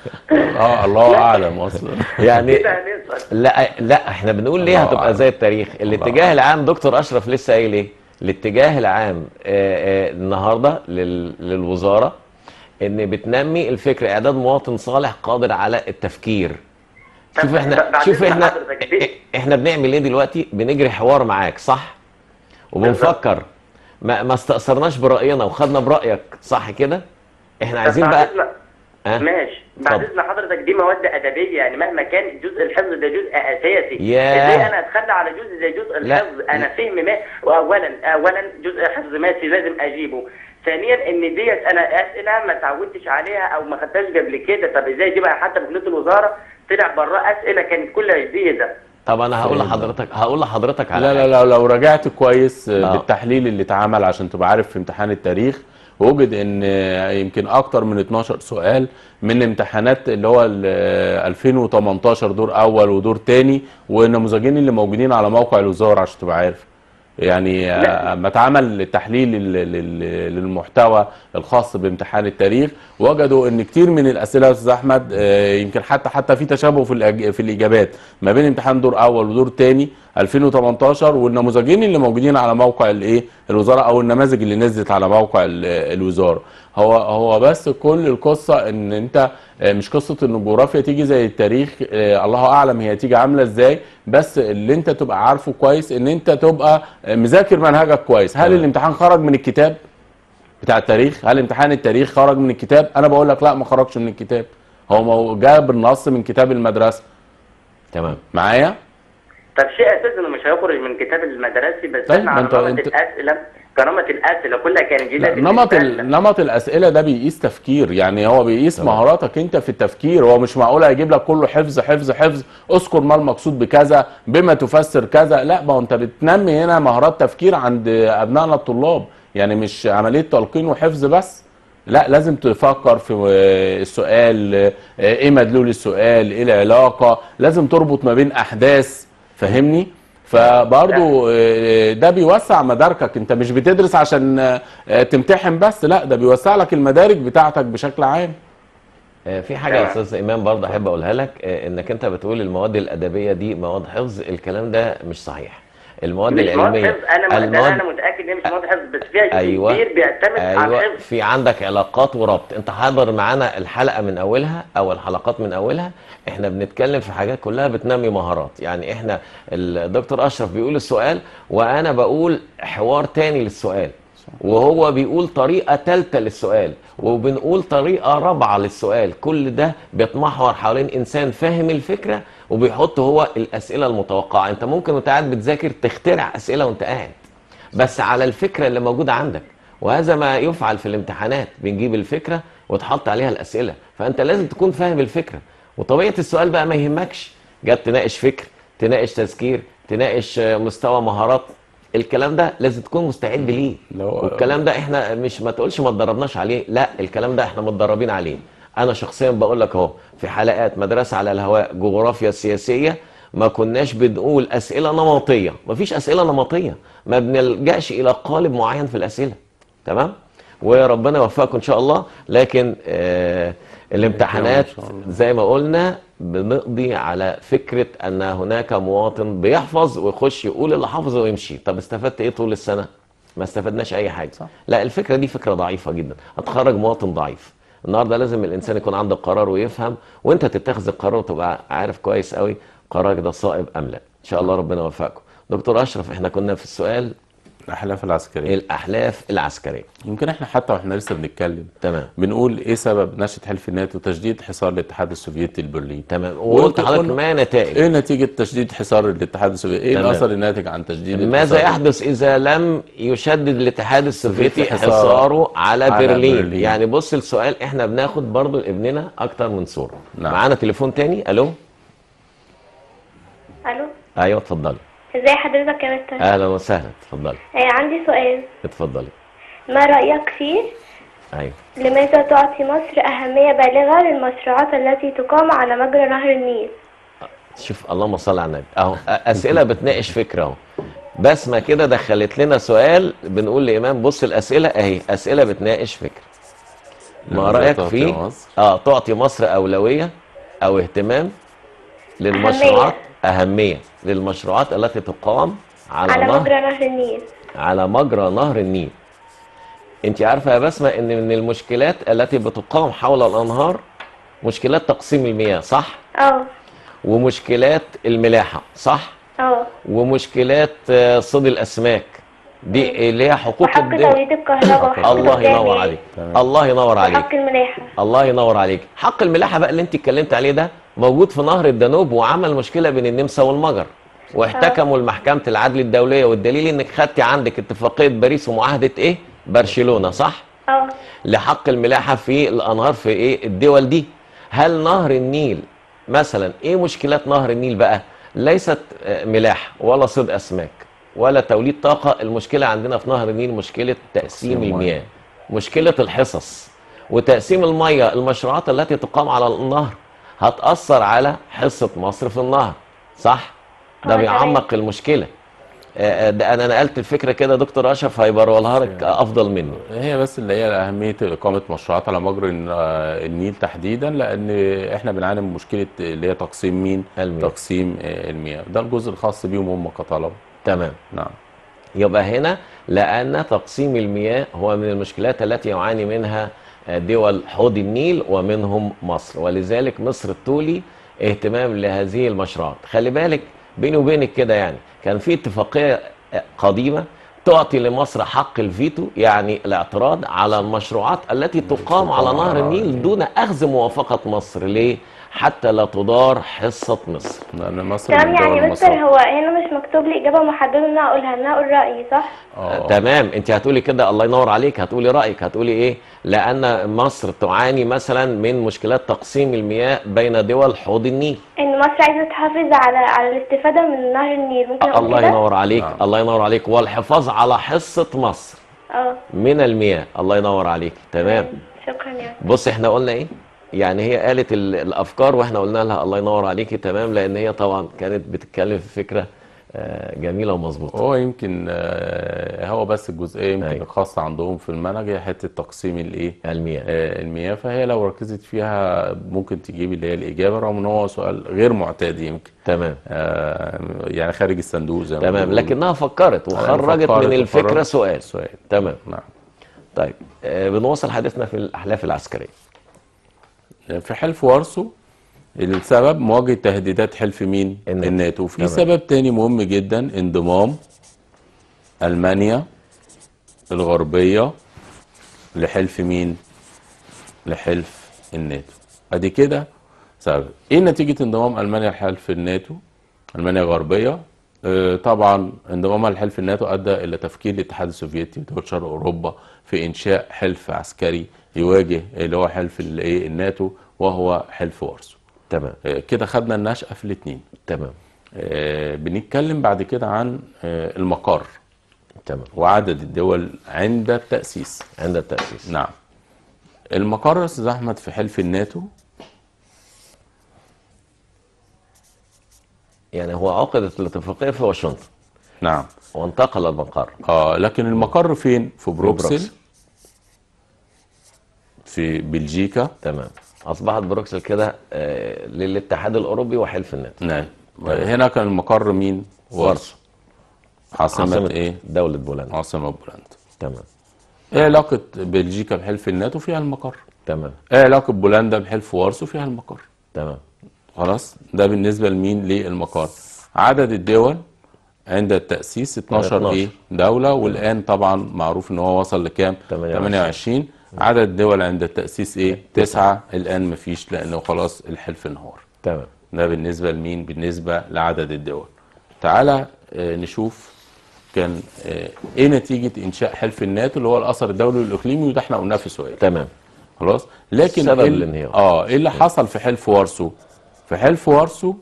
اه الله اعلم اصلا يعني كده هنسال لا لا احنا بنقول ليه الله هتبقى أعلم. زي التاريخ الاتجاه العام دكتور اشرف لسه قايل ايه الاتجاه العام آه، آه، النهارده لل- للوزاره ان بتنمي الفكر اعداد مواطن صالح قادر على التفكير شوف طب احنا بعد شوف إذن احنا حضرتك دي- احنا بنعمل ايه دلوقتي بنجري حوار معاك صح وبنفكر ما ما استأثرناش برأينا وخدنا برأيك صح كده احنا عايزين طب بقى بعد إذن- ها؟ ماشي بعد اتفضل. اذن حضرتك دي مواد ادبيه يعني مهما كان جزء الحفظ ده جزء اساسي ياه. ازاي انا اتخلى على جزء زي جزء لا. الحفظ انا فهم ما واولا اولا جزء حفظ ماسي لازم اجيبه ثانيا ان ديت انا اسئله ما اتعودتش عليها او ما خدتهاش قبل كده طب ازاي اجيبها حتى في كليه الوزاره طلع براه اسئله كانت كلها جديده طب انا هقول لحضرتك هقول لحضرتك على لا لا حاجة. لا لو رجعت كويس آه. بالتحليل اللي اتعمل عشان تبقى عارف في امتحان التاريخ وجد ان يمكن اكتر من 12 سؤال من امتحانات اللي هو ال 2018 دور اول ودور تاني والنموذجين اللي موجودين على موقع الوزاره عشان تبقى عارف يعني لا. لما اتعمل تحليل لل- لل- للمحتوى الخاص بامتحان التاريخ وجدوا ان كتير من الاسئله يا استاذ احمد آه، يمكن حتى حتى في تشابه في الأج- في الاجابات ما بين امتحان دور اول ودور تاني 2018 والنموذجين اللي موجودين على موقع الايه الوزاره او النماذج اللي نزلت على موقع ال- الوزاره هو هو بس كل القصه ان انت آه، مش قصه ان الجغرافيا تيجي زي التاريخ آه، الله اعلم هي تيجي عامله ازاي بس اللي انت تبقى عارفه كويس ان انت تبقى آه، مذاكر منهجك كويس هل تمام. الامتحان خرج من الكتاب بتاع التاريخ هل امتحان التاريخ خرج من الكتاب انا بقول لك لا ما خرجش من الكتاب هو مو- جاب النص من كتاب المدرسه تمام معايا طب شيء اساسي انه مش هيخرج من كتاب المدرسي بس طيب، احنا ما على انت- نمط انت- الاسئله كنمط الاسئله كلها كانت جديده لا نمط بالنسبة ال- لنا. نمط الاسئله ده بيقيس تفكير يعني هو بيقيس تمام. مهاراتك انت في التفكير هو مش معقول هيجيب لك كله حفظ حفظ حفظ اذكر ما المقصود بكذا بما تفسر كذا لا ما هو انت بتنمي هنا مهارات تفكير عند ابنائنا الطلاب يعني مش عمليه تلقين وحفظ بس لا لازم تفكر في آه، السؤال آه، ايه مدلول السؤال ايه العلاقه لازم تربط ما بين احداث فاهمني فبرضو آه، ده بيوسع مداركك انت مش بتدرس عشان آه، آه، تمتحن بس لا ده بيوسع لك المدارك بتاعتك بشكل عام آه، في حاجه يا استاذ ايمان برضه احب اقولها لك آه، انك انت بتقول المواد الادبيه دي مواد حفظ الكلام ده مش صحيح المواد مش مواد العلميه حفظ انا ده المواد انا متاكد ان هي مش مواد حفظ بس فيها جزء أيوة. كبير بيعتمد على ايوه الحفظ في عندك علاقات وربط انت حاضر معانا الحلقه من اولها او الحلقات من اولها احنا بنتكلم في حاجات كلها بتنمي مهارات يعني احنا الدكتور اشرف بيقول السؤال وانا بقول حوار تاني للسؤال وهو بيقول طريقة تالتة للسؤال وبنقول طريقة رابعة للسؤال كل ده بيتمحور حوالين إنسان فاهم الفكرة وبيحط هو الاسئله المتوقعه انت ممكن وانت قاعد بتذاكر تخترع اسئله وانت قاعد بس على الفكره اللي موجوده عندك وهذا ما يفعل في الامتحانات بنجيب الفكره وتحط عليها الاسئله فانت لازم تكون فاهم الفكره وطبيعه السؤال بقى ما يهمكش جت تناقش فكر تناقش تذكير تناقش آه، مستوى مهارات الكلام ده لازم تكون مستعد ليه لو- والكلام ده احنا مش ما تقولش ما اتدربناش عليه لا الكلام ده احنا متدربين عليه انا شخصيا بقول لك اهو في حلقات مدرسه على الهواء جغرافيا سياسيه ما كناش بنقول اسئله نمطيه مفيش اسئله نمطيه ما بنلجاش الى قالب معين في الاسئله تمام وربنا يوفقكم ان شاء الله لكن آه الامتحانات إن شاء الله. زي ما قلنا بنقضي على فكره ان هناك مواطن بيحفظ ويخش يقول اللي حافظه ويمشي طب استفدت ايه طول السنه ما استفدناش اي حاجه صح. لا الفكره دي فكره ضعيفه جدا هتخرج مواطن ضعيف النهارده لازم الانسان يكون عنده قرار ويفهم وانت تتخذ القرار وتبقى عارف كويس قوي قرارك ده صائب ام لا ان شاء الله ربنا يوفقكم دكتور اشرف احنا كنا في السؤال الاحلاف العسكريه الاحلاف العسكريه يمكن احنا حتى واحنا لسه بنتكلم تمام بنقول ايه سبب نشأة حلف الناتو تشديد حصار الاتحاد السوفيتي البرلين تمام وقلت لحضرتك قلنا- ما نتائج ايه نتيجة تشديد حصار الاتحاد السوفيتي ايه تمام. الاثر الناتج عن تشديد ماذا الحصار؟ يحدث اذا لم يشدد الاتحاد السوفيتي حصار حصاره على, على برلين. برلين. يعني بص السؤال احنا بناخد برضو لابننا اكتر من صوره نعم. معانا تليفون تاني الو الو ايوه اتفضلي ازي حضرتك يا مستر اهلا وسهلا اتفضلي آه عندي سؤال اتفضلي ما رأيك فيه ايوه لماذا تعطي مصر أهمية بالغة للمشروعات التي تقام على مجرى نهر النيل شوف اللهم صل على النبي اهو أ- اسئله بتناقش فكره اهو بسمه كده دخلت لنا سؤال بنقول لامام بص الاسئله اهي اسئله بتناقش فكره ما لماذا رايك تعطي فيه مصر؟ اه تعطي مصر اولويه او اهتمام للمشروعات اهميه للمشروعات التي تقام على, على نهر مجرى نهر النيل على مجرى نهر النيل انت عارفه يا بسمه ان من المشكلات التي بتقام حول الانهار مشكلات تقسيم المياه صح اه ومشكلات الملاحه صح اه ومشكلات آه، صيد الاسماك دي اللي هي حقوق وحق الدول توليد الكهرباء وحق الله ينور الجامعات عليك تمام. الله ينور عليك وحق الملاحة الله ينور عليك حق الملاحه بقى اللي انت اتكلمت عليه ده موجود في نهر الدانوب وعمل مشكله بين النمسا والمجر واحتكموا لمحكمه العدل الدوليه والدليل انك خدتي عندك اتفاقيه باريس ومعاهده ايه برشلونه صح اه لحق الملاحه في الانهار في ايه الدول دي هل نهر النيل مثلا ايه مشكلات نهر النيل بقى ليست آه، ملاحه ولا صيد اسماك ولا توليد طاقه المشكله عندنا في نهر النيل مشكله تقسيم تقسيم المياه. المياه مشكله الحصص وتقسيم المياه المشروعات التي تقام على النهر هتاثر على حصه مصر في النهر صح ده آه، بيعمق المشكله آه، آه، ده انا نقلت الفكره كده دكتور اشرف هيبررها لك افضل مني هي بس اللي هي أهمية إقامة مشروعات على مجرى الن- آه، النيل تحديدا لأن إحنا بنعاني من مشكلة اللي هي تقسيم مين؟ المياه. تقسيم آه، المياه ده الجزء الخاص بيهم هم كطلبة تمام نعم يبقى هنا لأن تقسيم المياه هو من المشكلات التي يعاني منها دول حوض النيل ومنهم مصر ولذلك مصر تولي اهتمام لهذه المشروعات خلي بالك بيني وبينك كده يعني كان في اتفاقية قديمة تعطي لمصر حق الفيتو يعني الاعتراض على المشروعات التي تقام على نهر النيل دون أخذ موافقة مصر ليه؟ حتى لا تضار حصة مصر لأن مصر تمام من الدول يعني مستر المصرية هو هنا مش مكتوب لي إجابة محددة إن أنا أقولها إن أنا أقول رأيي صح؟ آه. تمام انت هتقولي كده الله ينور عليك هتقولي رايك هتقولي ايه لان مصر تعاني مثلا من مشكلات تقسيم المياه بين دول حوض النيل إن مصر عايزة تحافظ على على الاستفادة من نهر النيل ممكن أقول الله كده؟ ينور عليك نعم. الله ينور عليك والحفاظ على حصه مصر اه من المياه الله ينور عليك تمام شكرا يعني بص احنا قلنا ايه يعني هي قالت ال- الافكار واحنا قلنا لها الله ينور عليكي تمام لان هي طبعا كانت بتتكلم في فكره آه، جميله ومظبوطه هو يمكن آه، هو بس الجزئية يمكن أيوة. الخاصة عندهم في المنهج هي حتة تقسيم الإيه؟ المياه آه، المياه فهي لو ركزت فيها ممكن تجيب اللي هي الإجابة رغم إن هو سؤال غير معتاد يمكن تمام آه، يعني خارج الصندوق زي ما تمام بيقولوا. لكنها فكرت وخرجت فكرت من الفكره وخرجت سؤال سؤال تمام نعم طيب آه، بنوصل حديثنا في الأحلاف العسكرية في حلف وارسو السبب مواجهة تهديدات حلف مين؟ الناتو. الناتو وفي تمام. سبب تاني مهم جدا انضمام ألمانيا الغربية لحلف مين؟ لحلف الناتو ادي كده سبب ايه نتيجه انضمام المانيا لحلف الناتو المانيا الغربيه آه، طبعا انضمامها لحلف الناتو ادى الى تفكير الاتحاد السوفيتي ودول شرق اوروبا في انشاء حلف عسكري يواجه اللي هو حلف الايه الناتو وهو حلف وارسو تمام آه، كده خدنا النشأة في الاثنين تمام بنتكلم بعد كده عن آه، المقر تمام وعدد الدول عند التأسيس عند التأسيس نعم المقر يا استاذ احمد في حلف الناتو يعني هو عقدت الاتفاقية في واشنطن نعم وانتقل المقر اه لكن المقر فين في بروكسل بروكسل. في بلجيكا تمام أصبحت بروكسل كده آه، للاتحاد الأوروبي وحلف الناتو نعم هنا كان المقر مين وارسو عاصمة, عاصمة ايه دولة بولندا عاصمة بولندا تمام ايه علاقة بلجيكا بحلف الناتو فيها المقر تمام ايه علاقة بولندا بحلف وارسو فيها المقر تمام خلاص ده بالنسبة لمين للمقر عدد الدول عند التأسيس 12 12. ايه دولة والآن طبعا معروف ان هو وصل لكام 28. 28 عدد الدول عند التأسيس ايه تسعة الآن مفيش لأنه خلاص الحلف انهار تمام ده بالنسبة لمين بالنسبة لعدد الدول تعالى آه، نشوف كان آه، ايه نتيجة انشاء حلف الناتو اللي هو الاثر الدولي والاقليمي وده احنا قلناه في سؤال تمام خلاص لكن سبب إيه ال- الانهيار. اه ايه اللي حصل في حلف وارسو في حلف وارسو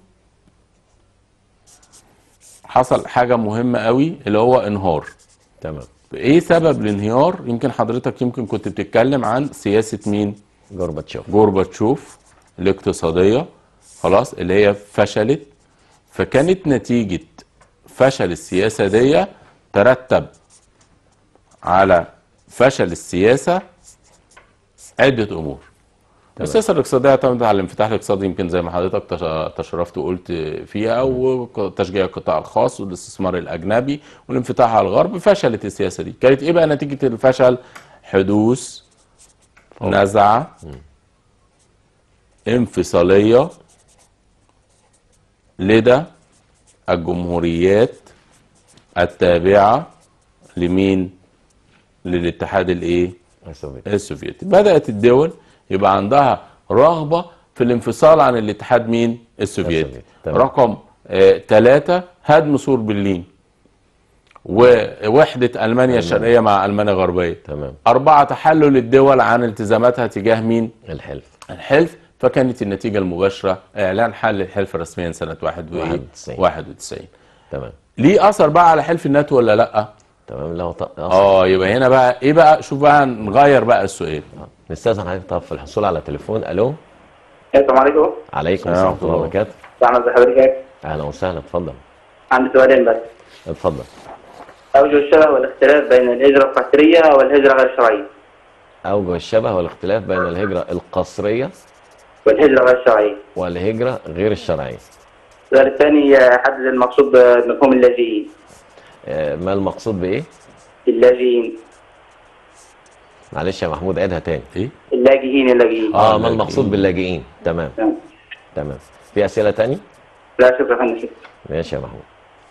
حصل حاجة مهمة قوي اللي هو انهار تمام ايه سبب الانهيار يمكن حضرتك يمكن كنت بتتكلم عن سياسة مين جورباتشوف جورباتشوف الاقتصادية خلاص اللي هي فشلت فكانت نتيجة فشل السياسة دي ترتب على فشل السياسة عدة أمور السياسة الاقتصادية اعتمدت على الانفتاح الاقتصادي يمكن زي ما حضرتك تش- تشرفت وقلت فيها وتشجيع القطاع الخاص والاستثمار الأجنبي والانفتاح على الغرب فشلت السياسة دي كانت إيه بقى نتيجة الفشل حدوث نزعة انفصالية لدى الجمهوريات التابعة لمين؟ للاتحاد الايه؟ السوفيتي السوفيتي بدأت الدول يبقى عندها رغبة في الانفصال عن الاتحاد مين؟ السوفيتي السوفيتي. تمام. رقم ثلاثة هدم سور برلين ووحدة ألمانيا الشرقية مع ألمانيا الغربية تمام أربعة تحلل الدول عن التزاماتها تجاه مين؟ الحلف الحلف فكانت النتيجة المباشرة إعلان حل الحلف رسميا سنة 91 91. 91 تمام ليه أثر بقى على حلف الناتو ولا لأ؟ تمام له ط... آه. اه يبقى هنا بقى ايه بقى شوف بقى نغير بقى السؤال نستاذن حضرتك طب في الحصول على تليفون الو السلام عليكم عليكم السلام السلام ورحمه الله الله. وبركاته احمد حضرتك اهلا وسهلا اتفضل عندي سؤالين بس اتفضل اوجه الشبه والاختلاف بين الهجره القسريه والهجره غير الشرعيه اوجه الشبه والاختلاف بين الهجره القصريه والهجره غير الشرعيه والهجره غير الشرعيه السؤال الثاني حدد المقصود بمفهوم اللاجئين آه، ما المقصود بايه اللاجئين معلش يا محمود عيدها تاني ايه اللاجئين اللاجئين اه ما اللاجئين. المقصود باللاجئين تمام تمام. تمام في اسئله تاني لا شكرا فندم شكرا ماشي يا محمود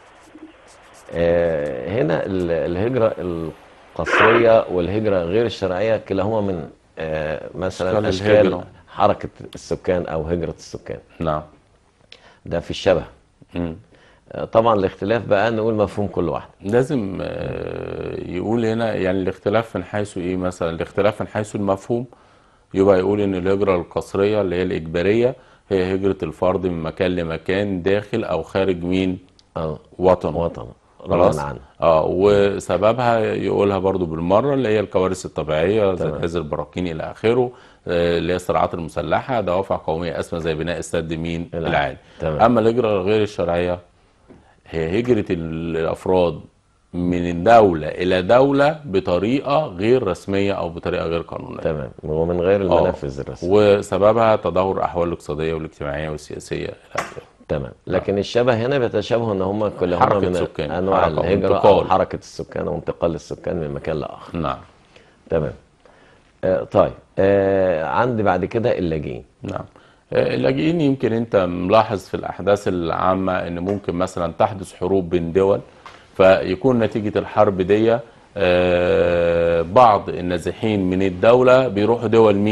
آه هنا ال- الهجرة القصرية والهجرة غير الشرعية كلاهما من آه مثلا أشكال أشكال الهجرة. حركة السكان أو هجرة السكان نعم ده في الشبه مم. آه طبعا الاختلاف بقى نقول مفهوم كل واحد لازم آه، يقول هنا يعني الاختلاف من حيث ايه مثلا الاختلاف من حيث المفهوم يبقى يقول ان الهجرة القصرية اللي هي الإجبارية هي هجرة الفرد من مكان لمكان داخل أو خارج مين اه وطن وطن خلاص رغم عنه اه وسببها يقولها برضو بالمرة اللي هي الكوارث الطبيعية زي تمام. الهز البراكين إلى آخره آه، اللي هي الصراعات المسلحة دوافع قومية أسمى زي بناء السد مين العالي. العالي تمام. أما الهجرة غير الشرعية هي هجرة الأفراد من دولة إلى دولة بطريقة غير رسمية أو بطريقة غير قانونية تمام ومن غير آه. المنافذ الرسمي وسببها تدهور الأحوال الاقتصادية والاجتماعية والسياسية إلى آخره تمام لكن الشبه هنا بيتشابه ان هم كلهم حركة من سكان. انواع حركة الهجرة او وانتقال. حركة السكان وانتقال السكان من مكان لاخر نعم تمام آه طيب آه عندي بعد كده اللاجئين نعم آه، اللاجئين يمكن انت ملاحظ في الاحداث العامه ان ممكن مثلا تحدث حروب بين دول فيكون نتيجه الحرب دي آه، بعض النازحين من الدوله بيروحوا دول مين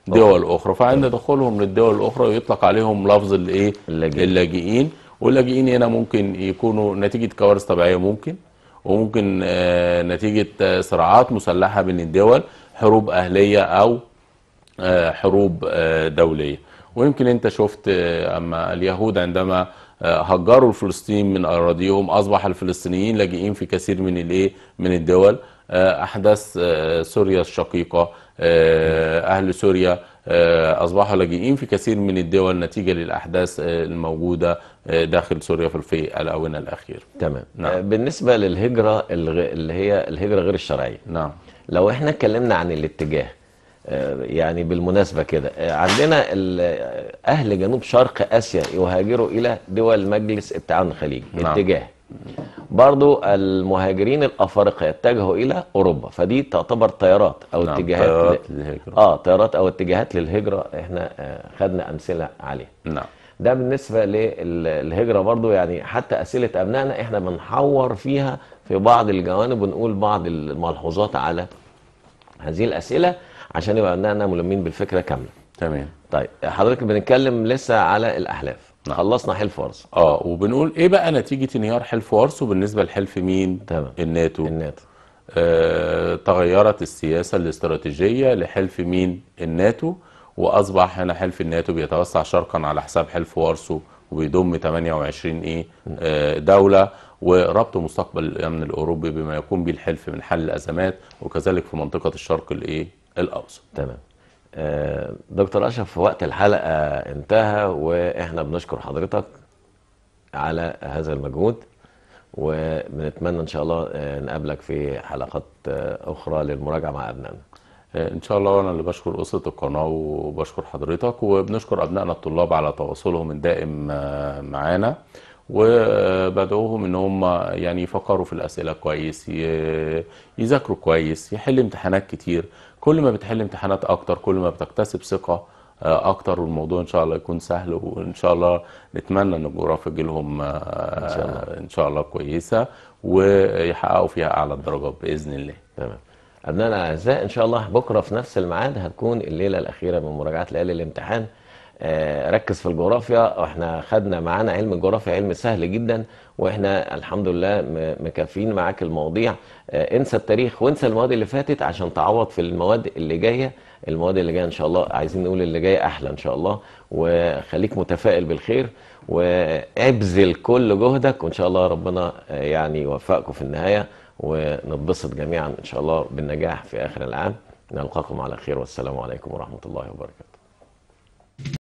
دول اخرى فعند دخولهم للدول الاخرى يطلق عليهم لفظ الايه اللاجئين. اللاجئين واللاجئين هنا ممكن يكونوا نتيجه كوارث طبيعيه ممكن وممكن آه، نتيجه آه، صراعات مسلحه بين الدول حروب اهليه او آه، حروب آه، دوليه ويمكن انت شفت آه، اما اليهود عندما آه، هجروا الفلسطينيين من اراضيهم اصبح الفلسطينيين لاجئين في كثير من الايه من الدول آه، احداث آه، سوريا الشقيقه آه، اهل سوريا آه، اصبحوا لاجئين في كثير من الدول نتيجه للاحداث آه، الموجوده آه، داخل سوريا في في الاونه الاخيره تمام نعم. آه، بالنسبه للهجره الغ- اللي هي الهجره غير الشرعيه نعم لو احنا اتكلمنا عن الاتجاه آه، يعني بالمناسبة كده آه، عندنا ال- آه، أهل جنوب شرق آسيا يهاجروا إلى دول مجلس التعاون الخليجي نعم. اتجاه برضو المهاجرين الأفارقة يتجهوا إلى أوروبا فدي تعتبر طيارات أو نعم، اتجاهات طيارات ل- للهجرة. اه طيارات أو اتجاهات للهجرة احنا آه، خدنا أمثلة عليها نعم ده بالنسبة للهجرة برضو يعني حتى أسئلة أبنائنا إحنا بنحور فيها في بعض الجوانب ونقول بعض الملحوظات على هذه الأسئلة عشان يبقى أبنائنا ملمين بالفكرة كاملة تمام طيب حضرتك بنتكلم لسه على الأحلاف نعم. خلصنا حلف ورصة اه وبنقول ايه بقى نتيجه انهيار حلف وارسو بالنسبه لحلف مين تمام. الناتو الناتو آه، تغيرت السياسة الاستراتيجية لحلف مين الناتو وأصبح هنا حلف الناتو بيتوسع شرقا على حساب حلف وارسو وبيضم 28 إيه آه، دولة وربط مستقبل الأمن الأوروبي بما يقوم به الحلف من حل الأزمات وكذلك في منطقة الشرق الإيه الأوسط تمام آه، دكتور أشرف وقت الحلقة انتهى وإحنا بنشكر حضرتك على هذا المجهود وبنتمنى إن شاء الله آه، نقابلك في حلقات آه، أخرى للمراجعة مع أبنائنا آه، ان شاء الله انا اللي بشكر اسره القناه وبشكر حضرتك وبنشكر ابنائنا الطلاب على تواصلهم الدائم آه، معانا وبدعوهم ان هم يعني يفكروا في الاسئله كويس ي- يذاكروا كويس يحل امتحانات كتير كل ما بتحل امتحانات اكتر كل ما بتكتسب ثقه آه، اكتر والموضوع ان شاء الله يكون سهل وان شاء الله نتمنى ان الجغرافيا تجيلهم ان شاء الله. ان شاء الله كويسه ويحققوا فيها اعلى الدرجات باذن الله تمام أبنائنا الأعزاء إن شاء الله بكرة في نفس الميعاد هتكون الليلة الأخيرة من مراجعة ليالي الامتحان آه، ركز في الجغرافيا احنا خدنا معانا علم الجغرافيا علم سهل جدا واحنا الحمد لله م- مكافيين معاك المواضيع آه، انسى التاريخ وانسى المواد اللي فاتت عشان تعوض في المواد اللي جايه المواد اللي جايه ان شاء الله عايزين نقول اللي جايه احلى ان شاء الله وخليك متفائل بالخير وابذل كل جهدك وان شاء الله ربنا آه، يعني يوفقكم في النهايه ونتبسط جميعا ان شاء الله بالنجاح في اخر العام نلقاكم على خير والسلام عليكم ورحمه الله وبركاته